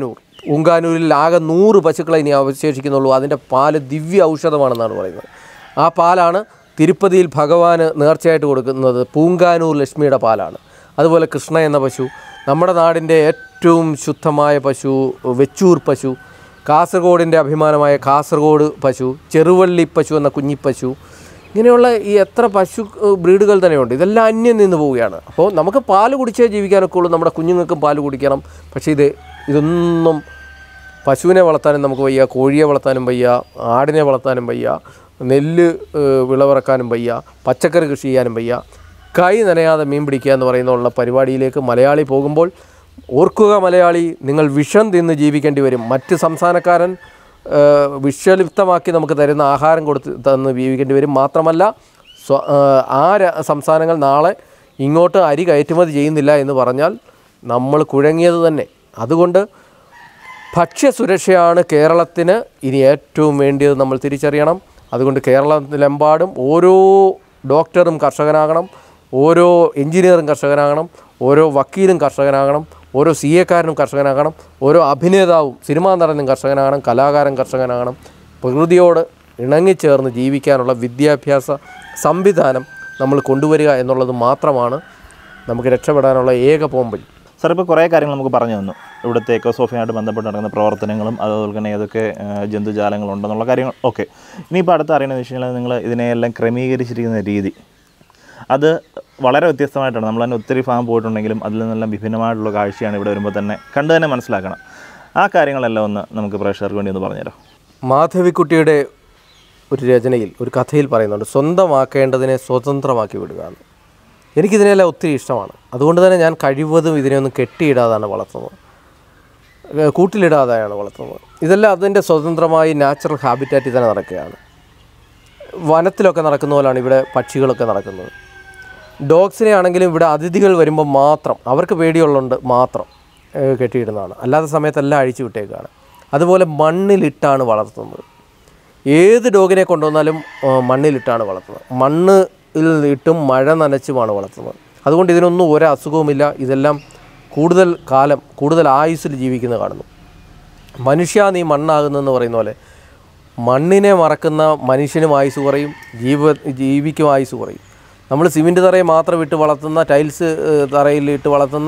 ഊങ്കാനൂരിൽ ആകെ നൂറ് പശുക്കളെ ഇനി അവശേഷിക്കുന്നുള്ളൂ അതിൻ്റെ പാല് ദിവ്യ ഔഷധമാണെന്നാണ് പറയുന്നത് ആ പാലാണ് തിരുപ്പതിയിൽ ഭഗവാന് നേർച്ചയായിട്ട് കൊടുക്കുന്നത് പൂങ്കാനൂർ ലക്ഷ്മിയുടെ പാലാണ് അതുപോലെ കൃഷ്ണ എന്ന പശു നമ്മുടെ നാടിൻ്റെ ഏറ്റവും ശുദ്ധമായ പശു വെച്ചൂർ പശു കാസർഗോഡിൻ്റെ അഭിമാനമായ കാസർഗോഡ് പശു ചെറുവള്ളി പശു എന്ന കുഞ്ഞിപ്പശു ഇങ്ങനെയുള്ള ഈ എത്ര പശു ഏഹ്, ബ്രീഡുകൾ തന്നെയുണ്ട് ഇതെല്ലാം അന്യം നിന്ന് പോവുകയാണ് അപ്പോൾ നമുക്ക് പാല് കുടിച്ചേ ജീവിക്കാനൊക്കെ ഉള്ളൂ നമ്മുടെ കുഞ്ഞുങ്ങൾക്കും പാല് കുടിക്കണം പക്ഷേ ഇത് ഇതൊന്നും പശുവിനെ വളർത്താനും നമുക്ക് വയ്യ കോഴിയെ വളർത്താനും വയ്യ ആടിനെ വളർത്താനും വയ്യ നെല്ല് ഏഹ്, വിളവിറക്കാനും വയ്യ പച്ചക്കറി കൃഷി ചെയ്യാനും വയ്യ കൈ നനയാതെ മീൻ പിടിക്കുക എന്ന് പറയുന്നുള്ള പരിപാടിയിലേക്ക് മലയാളി പോകുമ്പോൾ ഓർക്കുക മലയാളി നിങ്ങൾ വിഷം തിന്ന് ജീവിക്കേണ്ടി വരും മറ്റ് സംസ്ഥാനക്കാരൻ ഏഹ്, വിഷലിപ്തമാക്കി നമുക്ക് തരുന്ന ആഹാരം കൊടുത്ത് തന്ന് ജീവിക്കേണ്ടി വരും മാത്രമല്ല സ്വ ഏഹ്, ആ ര- സംസ്ഥാനങ്ങൾ നാളെ ഇങ്ങോട്ട് അരി കയറ്റുമതി ചെയ്യുന്നില്ല എന്ന് പറഞ്ഞാൽ നമ്മൾ കുഴങ്ങിയത് തന്നെ അതുകൊണ്ട് ഭക്ഷ്യസുരക്ഷയാണ് കേരളത്തിന് ഇനി ഏറ്റവും വേണ്ടിയത് നമ്മൾ തിരിച്ചറിയണം അതുകൊണ്ട് കേരളത്തിലെമ്പാടും ഓരോ ഡോക്ടറും കർഷകനാകണം ഓരോ എഞ്ചിനീയറും കർഷകനാകണം ഓരോ വക്കീലും കർഷകനാകണം ഓരോ സി എക്കാരനും കർഷകനാകണം ഓരോ അഭിനേതാവും സിനിമാ നടനും കർഷകനാകണം കലാകാരൻ കർഷകനാകണം പ്രകൃതിയോട് ഇണങ്ങിച്ചേർന്ന് ജീവിക്കാനുള്ള വിദ്യാഭ്യാസ സംവിധാനം നമ്മൾ കൊണ്ടുവരിക എന്നുള്ളത് മാത്രമാണ് നമുക്ക് രക്ഷപ്പെടാനുള്ള ഏക പോംവഴി സാർ ഇപ്പോൾ കുറേ കാര്യങ്ങൾ നമുക്ക് പറഞ്ഞു തന്നു ഇവിടുത്തെ എക്കോസോഫിയായിട്ട് ബന്ധപ്പെട്ട് നടക്കുന്ന പ്രവർത്തനങ്ങളും അതുപോലെ തന്നെ ഏതൊക്കെ ആ, ജന്തുജാലങ്ങളുണ്ടെന്നുള്ള കാര്യങ്ങൾ ഓക്കെ ഇനിയിപ്പോൾ അടുത്ത് അറിയണമെന്ന് വെച്ച് കഴിഞ്ഞാൽ നിങ്ങൾ ഇതിനെയെല്ലാം ക്രമീകരിച്ചിരിക്കുന്ന രീതി അത് വളരെ വ്യത്യസ്തമായിട്ടാണ് നമ്മൾ തന്നെ ഒത്തിരി ഫാം പോയിട്ടുണ്ടെങ്കിലും അതിൽ നിന്നെല്ലാം വിഭിന്നമായിട്ടുള്ള കാഴ്ചയാണ് ഇവിടെ വരുമ്പോൾ തന്നെ കണ്ടു തന്നെ മനസ്സിലാക്കണം ആ കാര്യങ്ങളെല്ലാം ഒന്ന് നമുക്ക് പ്രേക്ഷകർക്ക് വേണ്ടി ഒന്ന് പറഞ്ഞുതരാം മാധവിക്കുട്ടിയുടെ ഒരു രചനയിൽ ഒരു കഥയിൽ പറയുന്നുണ്ട് സ്വന്തമാക്കേണ്ടതിനെ സ്വതന്ത്രമാക്കി വിടുക എന്ന് എനിക്കിതിനെല്ലാം ഒത്തിരി ഇഷ്ടമാണ് അതുകൊണ്ട് തന്നെ ഞാൻ കഴിവതും ഇതിനെയൊന്നും കെട്ടിയിടാതാണ് വളർത്തുന്നത് ഏഹ് കൂട്ടിലിടാതെയാണ് വളർത്തുന്നത് ഇതെല്ലാം അതിൻ്റെ സ്വതന്ത്രമായി നാച്ചുറൽ ഹാബിറ്റാറ്റിൽ തന്നെ നടക്കുകയാണ് വനത്തിലൊക്കെ നടക്കുന്ന പോലെയാണ് ഇവിടെ പക്ഷികളൊക്കെ നടക്കുന്നത് ഡോഗ്സിനെ ആണെങ്കിലും ഇവിടെ അതിഥികൾ വരുമ്പോൾ മാത്രം അവർക്ക് പേടിയുള്ളതുകൊണ്ട് മാത്രം ഏഹ് കെട്ടിയിടുന്നതാണ് അല്ലാത്ത സമയത്തെല്ലാം അഴിച്ചു വിട്ടേക്കാണ് അതുപോലെ മണ്ണിലിട്ടാണ് വളർത്തുന്നത് ഏത് ഡോഗിനെ കൊണ്ടുവന്നാലും ആ, മണ്ണിലിട്ടാണ് വളർത്തുന്നത് മണ്ണിൽ ഇട്ടും മഴ നനച്ചുമാണ് വളർത്തുന്നത് അതുകൊണ്ട് ഇതിനൊന്നും ഒരു അസുഖവുമില്ല ഇതെല്ലാം കൂടുതൽ കാലം കൂടുതൽ ആയുസ്സിൽ ജീവിക്കുന്നത് കാണുന്നു മനുഷ്യ നീ മണ്ണാകുന്നെന്ന് പറയുന്ന പോലെ മണ്ണിനെ മറക്കുന്ന മനുഷ്യനും ആയുസ് കുറയും ജീവ ജീവിക്കും ആയുസ് കുറയും നമ്മൾ സിമെൻറ്റ് തറയെ മാത്രം ഇട്ട് വളർത്തുന്ന ടൈൽസ് ഏഹ്, തറയിൽ ഇട്ട് വളർത്തുന്ന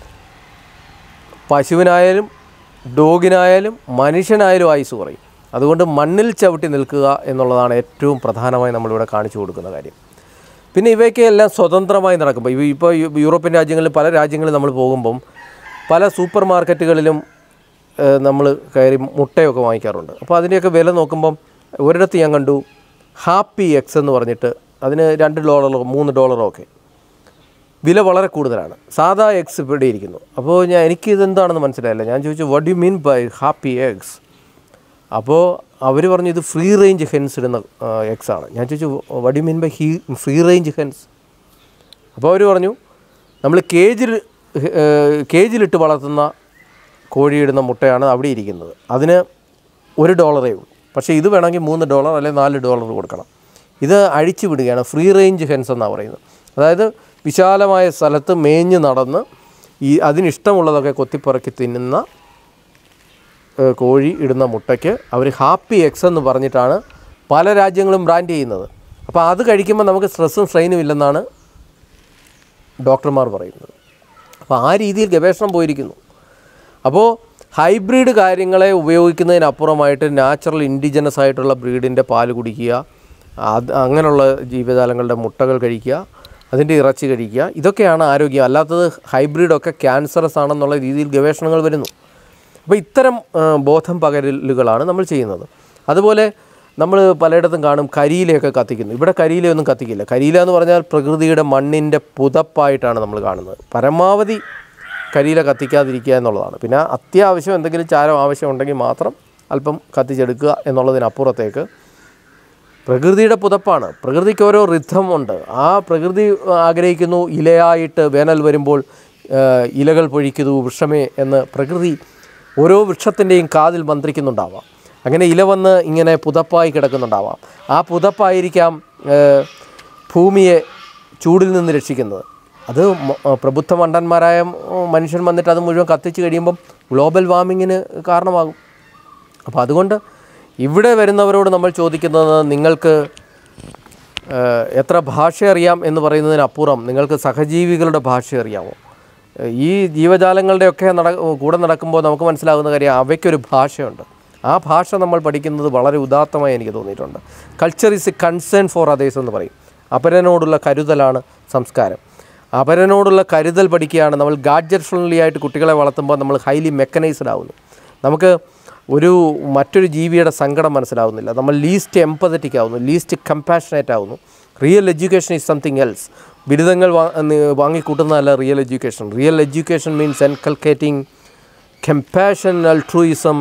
പശുവിനായാലും ഡോഗിനായാലും മനുഷ്യനായാലും ആയുസ് കുറയും അതുകൊണ്ട് മണ്ണിൽ ചവിട്ടി നിൽക്കുക എന്നുള്ളതാണ് ഏറ്റവും പ്രധാനമായി നമ്മളിവിടെ കാണിച്ചു കൊടുക്കുന്ന കാര്യം പിന്നെ ഇവയ്ക്ക് എല്ലാം സ്വതന്ത്രമായി നടക്കുമ്പോൾ ഇവ ഇപ്പോൾ യൂറോപ്യൻ രാജ്യങ്ങളിൽ പല രാജ്യങ്ങളിൽ നമ്മൾ പോകുമ്പം പല സൂപ്പർ മാർക്കറ്റുകളിലും നമ്മൾ കയറി മുട്ടയൊക്കെ വാങ്ങിക്കാറുണ്ട് അപ്പോൾ അതിൻ്റെയൊക്കെ വില നോക്കുമ്പം ഒരിടത്ത് ഞാൻ കണ്ടു ഹാപ്പി എക്സ് എന്ന് പറഞ്ഞിട്ട് അതിന് രണ്ട് ഡോളറോ മൂന്ന് ഡോളറോ ഒക്കെ വില വളരെ കൂടുതലാണ് സാധാ എഗ്സ് ഇവിടെ ഇരിക്കുന്നു അപ്പോൾ ഞാൻ എനിക്ക് ഇതെന്താണെന്ന് മനസ്സിലായില്ല ഞാൻ ചോദിച്ചു what you mean by happy eggs അപ്പോൾ അവർ പറഞ്ഞു ഇത് ഫ്രീ റേഞ്ച് ഹെൻസ് ഇടുന്ന എഗ്സ് ആണ് ഞാൻ ചോദിച്ചു what you mean by he free range hens അപ്പോൾ അവർ പറഞ്ഞു നമ്മൾ കേജിൽ കേജിലിട്ട് വളർത്തുന്ന കോഴിയിടുന്ന മുട്ടയാണ് അവിടെ ഇരിക്കുന്നത് അതിന് ഒരു ഡോളറേ ഉള്ളൂ പക്ഷേ ഇത് വേണമെങ്കിൽ മൂന്ന് ഡോളർ അല്ലെങ്കിൽ നാല് ഡോളർ കൊടുക്കണം ഇത് അഴിച്ചു വിടുകയാണ് ഫ്രീ റേഞ്ച് ഹെൻസ് എന്നാണ് പറയുന്നത് അതായത് വിശാലമായ സ്ഥലത്ത് മേഞ്ഞ് നടന്ന് ഈ അതിനിഷ്ടമുള്ളതൊക്കെ കൊത്തിപ്പറക്കി തിന്നുന്ന ഏഹ്, കോഴി ഇടുന്ന മുട്ടയ്ക്ക് അവർ ഹാപ്പി എക്സ് എന്ന് പറഞ്ഞിട്ടാണ് പല രാജ്യങ്ങളും ബ്രാൻഡ് ചെയ്യുന്നത് അപ്പോൾ അത് കഴിക്കുമ്പോൾ നമുക്ക് സ്ട്രെസ്സും സ്ട്രെയിനും ഇല്ലെന്നാണ് ഡോക്ടർമാർ പറയുന്നത് അപ്പോൾ ആ രീതിയിൽ ഗവേഷണം പോയിരിക്കുന്നു അപ്പോൾ ഹൈബ്രിഡ് കാര്യങ്ങളെ ഉപയോഗിക്കുന്നതിനപ്പുറമായിട്ട് നാച്ചുറൽ ഇൻഡിജിനസ് ആയിട്ടുള്ള ബ്രീഡിൻ്റെ പാല് കുടിക്കുക അത് അങ്ങനെയുള്ള ജീവജാലങ്ങളുടെ മുട്ടകൾ കഴിക്കുക അതിൻ്റെ ഇറച്ചി കഴിക്കുക ഇതൊക്കെയാണ് ആരോഗ്യം അല്ലാത്തത് ഹൈബ്രിഡൊക്കെ ക്യാൻസറസ് ആണെന്നുള്ള രീതിയിൽ ഗവേഷണങ്ങൾ വരുന്നു അപ്പോൾ ഇത്തരം ആ, ബോധം പകരലുകളാണ് നമ്മൾ ചെയ്യുന്നത് അതുപോലെ നമ്മൾ പലയിടത്തും കാണും കരിയിലയൊക്കെ കത്തിക്കുന്നു ഇവിടെ കരിയിലയൊന്നും കത്തിക്കില്ല കരിയില എന്ന് പറഞ്ഞാൽ പ്രകൃതിയുടെ മണ്ണിൻ്റെ പുതപ്പായിട്ടാണ് നമ്മൾ കാണുന്നത് പരമാവധി കരിയില കത്തിക്കാതിരിക്കുക എന്നുള്ളതാണ് പിന്നെ അത്യാവശ്യം എന്തെങ്കിലും ചാരം ആവശ്യമുണ്ടെങ്കിൽ മാത്രം അല്പം കത്തിച്ചെടുക്കുക എന്നുള്ളതിനപ്പുറത്തേക്ക് പ്രകൃതിയുടെ പുതപ്പാണ് പ്രകൃതിക്ക് ഓരോ റിഥം ഉണ്ട് ആ പ്രകൃതി ആഗ്രഹിക്കുന്നു ഇലയായിട്ട് വേനൽ വരുമ്പോൾ ആ, ഇലകൾ പൊഴിക്കുന്നു വൃക്ഷമേ എന്ന് പ്രകൃതി ഓരോ വൃക്ഷത്തിൻ്റെയും കാതിൽ മന്ത്രിക്കുന്നുണ്ടാവാം അങ്ങനെ ഇല വന്ന് ഇങ്ങനെ പുതപ്പായി കിടക്കുന്നുണ്ടാവാം ആ പുതപ്പായിരിക്കാം ആ, ഭൂമിയെ ചൂടിൽ നിന്ന് രക്ഷിക്കുന്നത് അത് മ- ആ, പ്രബുദ്ധ മണ്ടന്മാരായ ഉം, മനുഷ്യൻ വന്നിട്ട് അത് മുഴുവൻ കത്തിച്ച് കഴിയുമ്പം ഗ്ലോബൽ വാർമിങ്ങിന് കാരണമാകും അപ്പോൾ അതുകൊണ്ട് ഇവിടെ വരുന്നവരോട് നമ്മൾ ചോദിക്കുന്നത് നിങ്ങൾക്ക് ഏഹ്, എത്ര ഭാഷ അറിയാം എന്ന് പറയുന്നതിനപ്പുറം നിങ്ങൾക്ക് സഹജീവികളുടെ ഭാഷ അറിയാമോ ഏഹ്, ഈ ജീവജാലങ്ങളുടെയൊക്കെ നട കൂടെ നടക്കുമ്പോൾ നമുക്ക് മനസ്സിലാകുന്ന കാര്യം അവയ്ക്കൊരു ഭാഷയുണ്ട് ആ ഭാഷ നമ്മൾ പഠിക്കുന്നത് വളരെ ഉദാത്തമായി എനിക്ക് തോന്നിയിട്ടുണ്ട് culture is a concern for others എന്ന് പറയും അപരനോടുള്ള കരുതലാണ് സംസ്കാരം അപരനോടുള്ള കരുതൽ പഠിക്കുകയാണ് നമ്മൾ ഗാഡ്ജറ്റ് ഫ്രണ്ട്ലി ആയിട്ട് കുട്ടികളെ വളർത്തുമ്പോൾ നമ്മൾ ഹൈലി മെക്കനൈസ്ഡ് ആവുന്നു നമുക്ക് ഒരു മറ്റൊരു ജീവിയുടെ സങ്കടം മനസ്സിലാവുന്നില്ല നമ്മൾ ലീസ്റ്റ് എംപതറ്റിക് ആവുന്നു ലീസ്റ്റ് കമ്പാഷനേറ്റ് ആവുന്നു real education is something else ബിരുദങ്ങൾ വാ- നി- വാങ്ങിക്കൂട്ടുന്നതല്ല real education real education means inculcating compassion altruism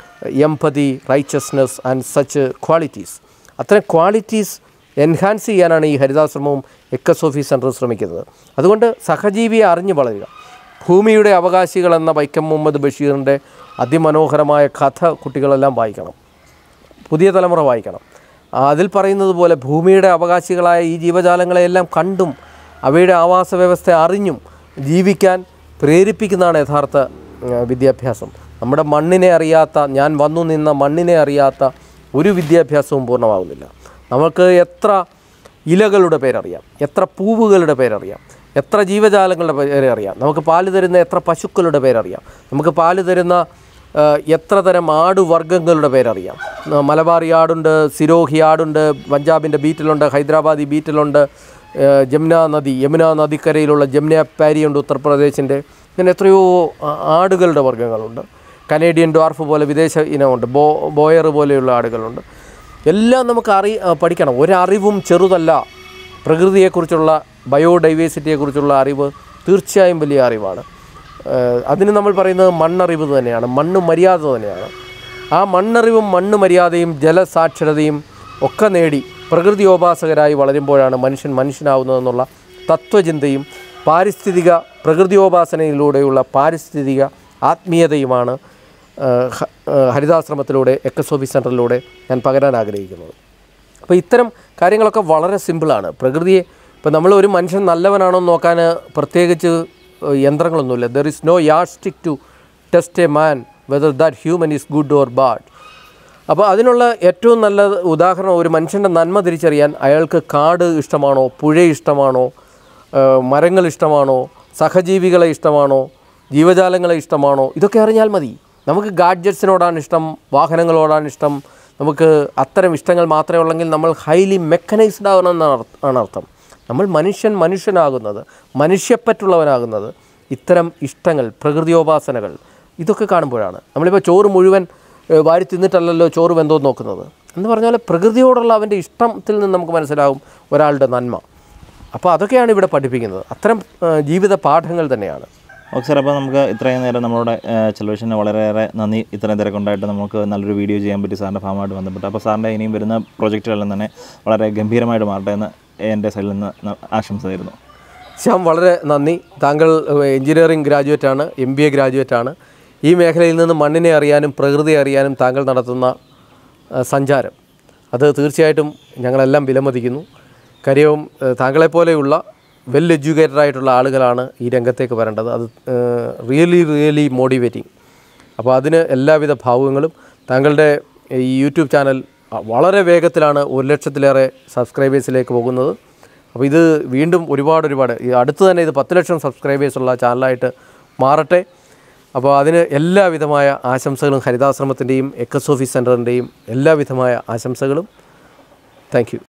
empathy righteousness and such qualities അത്തരം ക്വാളിറ്റീസ് എൻഹാൻസ് ചെയ്യാനാണ് ഈ ഹരിതാശ്രമവും എക്കസോഫി സെൻറ്ററും ശ്രമിക്കുന്നത് അതുകൊണ്ട് സഹജീവിയെ അറിഞ്ഞു വളരുക ഭൂമിയുടെ അവകാശികൾ എന്ന വൈക്കം മുഹമ്മദ് ബഷീറിൻ്റെ അതിമനോഹരമായ കഥ കുട്ടികളെല്ലാം വായിക്കണം പുതിയ തലമുറ വായിക്കണം ആ, അതിൽ പറയുന്നത് പോലെ ഭൂമിയുടെ അവകാശികളായ ഈ ജീവജാലങ്ങളെയെല്ലാം കണ്ടും അവയുടെ ആവാസ വ്യവസ്ഥ അറിഞ്ഞും ജീവിക്കാൻ പ്രേരിപ്പിക്കുന്നതാണ് യഥാർത്ഥ ആ, വിദ്യാഭ്യാസം നമ്മുടെ മണ്ണിനെ അറിയാത്ത ഞാൻ വന്നു നിന്ന മണ്ണിനെ അറിയാത്ത ഒരു വിദ്യാഭ്യാസവും പൂർണ്ണമാകുന്നില്ല നമുക്ക് എത്ര ഇലകളുടെ പേരറിയാം എത്ര പൂവുകളുടെ പേരറിയാം എത്ര ജീവജാലങ്ങളുടെ പേര് അറിയാം നമുക്ക് പാല് തരുന്ന എത്ര പശുക്കളുടെ പേരറിയാം നമുക്ക് പാല് തരുന്ന ആ, എത്ര തരം ആടുവർഗ്ഗങ്ങളുടെ പേരറിയാം ആ, മലബാറി ആടുണ്ട് സിരോഹി ആടുണ്ട് പഞ്ചാബിൻ്റെ ബീറ്റിലുണ്ട് ഹൈദരാബാദി ബീറ്റിലുണ്ട് ആ, ജമുന നദി യമുന നദിക്കരയിലുള്ള ജമുന പാരിയുണ്ട് ഉത്തർപ്രദേശിൻ്റെ ഇങ്ങനെ എത്രയോ ആ, ആടുകളുടെ വർഗ്ഗങ്ങളുണ്ട് കനേഡിയൻ ഡ്വാർഫ് പോലെ വിദേശ ഇനമുണ്ട് ബോ ബോയർ പോലെയുള്ള ആടുകളുണ്ട് എല്ലാം നമുക്ക് അറി ആ, പഠിക്കണം ഒരറിവും ചെറുതല്ല പ്രകൃതിയെക്കുറിച്ചുള്ള ബയോഡൈവേഴ്സിറ്റിയെക്കുറിച്ചുള്ള അറിവ് തീർച്ചയായും വലിയ അറിവാണ് ഏഹ് അതിന് നമ്മൾ പറയുന്നത് മണ്ണറിവ് തന്നെയാണ് മണ്ണ് മര്യാദ തന്നെയാണ് ആ മണ്ണറിവും മണ്ണ് മര്യാദയും ജലസാക്ഷരതയും ഒക്കെ നേടി പ്രകൃതിയോപാസകരായി വളരുമ്പോഴാണ് മനുഷ്യൻ മനുഷ്യനാവുന്നതെന്നുള്ള തത്വചിന്തയും പാരിസ്ഥിതിക പ്രകൃതിയോപാസനയിലൂടെയുള്ള പാരിസ്ഥിതിക ആത്മീയതയുമാണ് ഏഹ് ഹ- ഏഹ് ഹരിതാശ്രമത്തിലൂടെ എക്കസോഫി സെൻറ്ററിലൂടെ ഞാൻ പകരാൻ ആഗ്രഹിക്കുന്നത് അപ്പോൾ ഇത്തരം കാര്യങ്ങളൊക്കെ വളരെ സിമ്പിളാണ് പ്രകൃതിയെ ഇപ്പോൾ നമ്മൾ ഒരു മനുഷ്യൻ നല്ലവനാണോ എന്ന് നോക്കാൻ പ്രത്യേകിച്ച് ഏഹ്, യന്ത്രങ്ങളൊന്നുമില്ല there is no yardstick to test a man whether that human is good or bad അപ്പോൾ അതിനുള്ള ഏറ്റവും നല്ല ഉദാഹരണം ഒരു മനുഷ്യൻ്റെ നന്മ തിരിച്ചറിയാൻ അയാൾക്ക് കാട് ഇഷ്ടമാണോ പുഴ ഇഷ്ടമാണോ ഏഹ്, മരങ്ങൾ ഇഷ്ടമാണോ സഹജീവികളെ ഇഷ്ടമാണോ ജീവജാലങ്ങളെ ഇഷ്ടമാണോ ഇതൊക്കെ അറിഞ്ഞാൽ മതി നമുക്ക് ഗാഡ്ജറ്റ്സിനോടാണ് ഇഷ്ടം വാഹനങ്ങളോടാണ് ഇഷ്ടം നമുക്ക് അത്തരം ഇഷ്ടങ്ങൾ മാത്രമേ ഉള്ളെങ്കിൽ നമ്മൾ ഹൈലി മെക്കനൈസ്ഡ് ആകണമെന്നാണ് അർത്ഥ- ആണ് അർത്ഥം നമ്മൾ മനുഷ്യൻ മനുഷ്യനാകുന്നത് മനുഷ്യപ്പറ്റുള്ളവനാകുന്നത് ഇത്തരം ഇഷ്ടങ്ങൾ പ്രകൃതിയോപാസനകൾ ഇതൊക്കെ കാണുമ്പോഴാണ് നമ്മളിപ്പോൾ ചോറ് മുഴുവൻ ഏഹ്, വാരി തിന്നിട്ടല്ലല്ലോ ചോറ് വെന്തോ നോക്കുന്നത് എന്ന് പറഞ്ഞാൽ പ്രകൃതിയോടുള്ള അവൻ്റെ ഇഷ്ടത്തിൽ നിന്ന് നമുക്ക് മനസ്സിലാവും ഒരാളുടെ നന്മ അപ്പോൾ അതൊക്കെയാണ് ഇവിടെ പഠിപ്പിക്കുന്നത് അത്തരം ഏഹ്, ജീവിത പാഠങ്ങൾ തന്നെയാണ് ഓക്കെ സാർ അപ്പോൾ നമുക്ക് ഇത്രയും നേരം നമ്മളോട് ചെലവിഷന് വളരെയേറെ നന്ദി ഇത്രയും തിരക്കുണ്ടായിട്ട് നമുക്ക് നല്ലൊരു വീഡിയോ ചെയ്യാൻ പറ്റി സാറിൻ്റെ ഫാമായിട്ട് ബന്ധപ്പെട്ട് അപ്പോൾ സാറിൻ്റെ ഇനിയും വരുന്ന പ്രോജക്റ്റുകളെല്ലാം തന്നെ വളരെ ഗംഭീരമായിട്ട് മാറട്ടെ എന്ന് എൻ്റെ സൈഡിൽ നിന്ന് ന- ആശംസ തരുന്നു ശ്യാം വളരെ നന്ദി താങ്കൾ എഞ്ചിനീയറിംഗ് ഗ്രാജുവേറ്റ് ആണ് എം ബി എ ഗ്രാജുവേറ്റ് ആണ് ഈ മേഖലയിൽ നിന്ന് മണ്ണിനെ അറിയാനും പ്രകൃതിയെ അറിയാനും താങ്കൾ നടത്തുന്ന ആ, സഞ്ചാരം അത് തീർച്ചയായിട്ടും ഞങ്ങളെല്ലാം വിലമതിക്കുന്നു കാര്യവും ഏഹ്, താങ്കളെപ്പോലെയുള്ള വെൽ എഡ്യൂക്കേറ്റഡ് ആയിട്ടുള്ള ആളുകളാണ് ഈ രംഗത്തേക്ക് വരേണ്ടത് അത് റിയലി റിയലി മോട്ടിവേറ്റിംഗ് അപ്പോൾ അതിന് എല്ലാവിധ ഭാവുകങ്ങളും താങ്കളുടെ ഈ യൂട്യൂബ് ചാനൽ വളരെ വേഗത്തിലാണ് ഒരു ലക്ഷത്തിലേറെ സബ്സ്ക്രൈബേഴ്സിലേക്ക് പോകുന്നത് അപ്പോൾ ഇത് വീണ്ടും ഒരുപാട് ഒരുപാട് ഈ അടുത്ത് തന്നെ ഇത് പത്ത് ലക്ഷം സബ്സ്ക്രൈബേഴ്സുള്ള ചാനലായിട്ട് മാറട്ടെ അപ്പോൾ അതിന് എല്ലാവിധമായ ആശംസകളും ഹരിതാശ്രമത്തിൻ്റെയും എക്കസോഫി സെൻറ്ററിൻ്റെയും എല്ലാവിധമായ ആശംസകളും താങ്ക് യു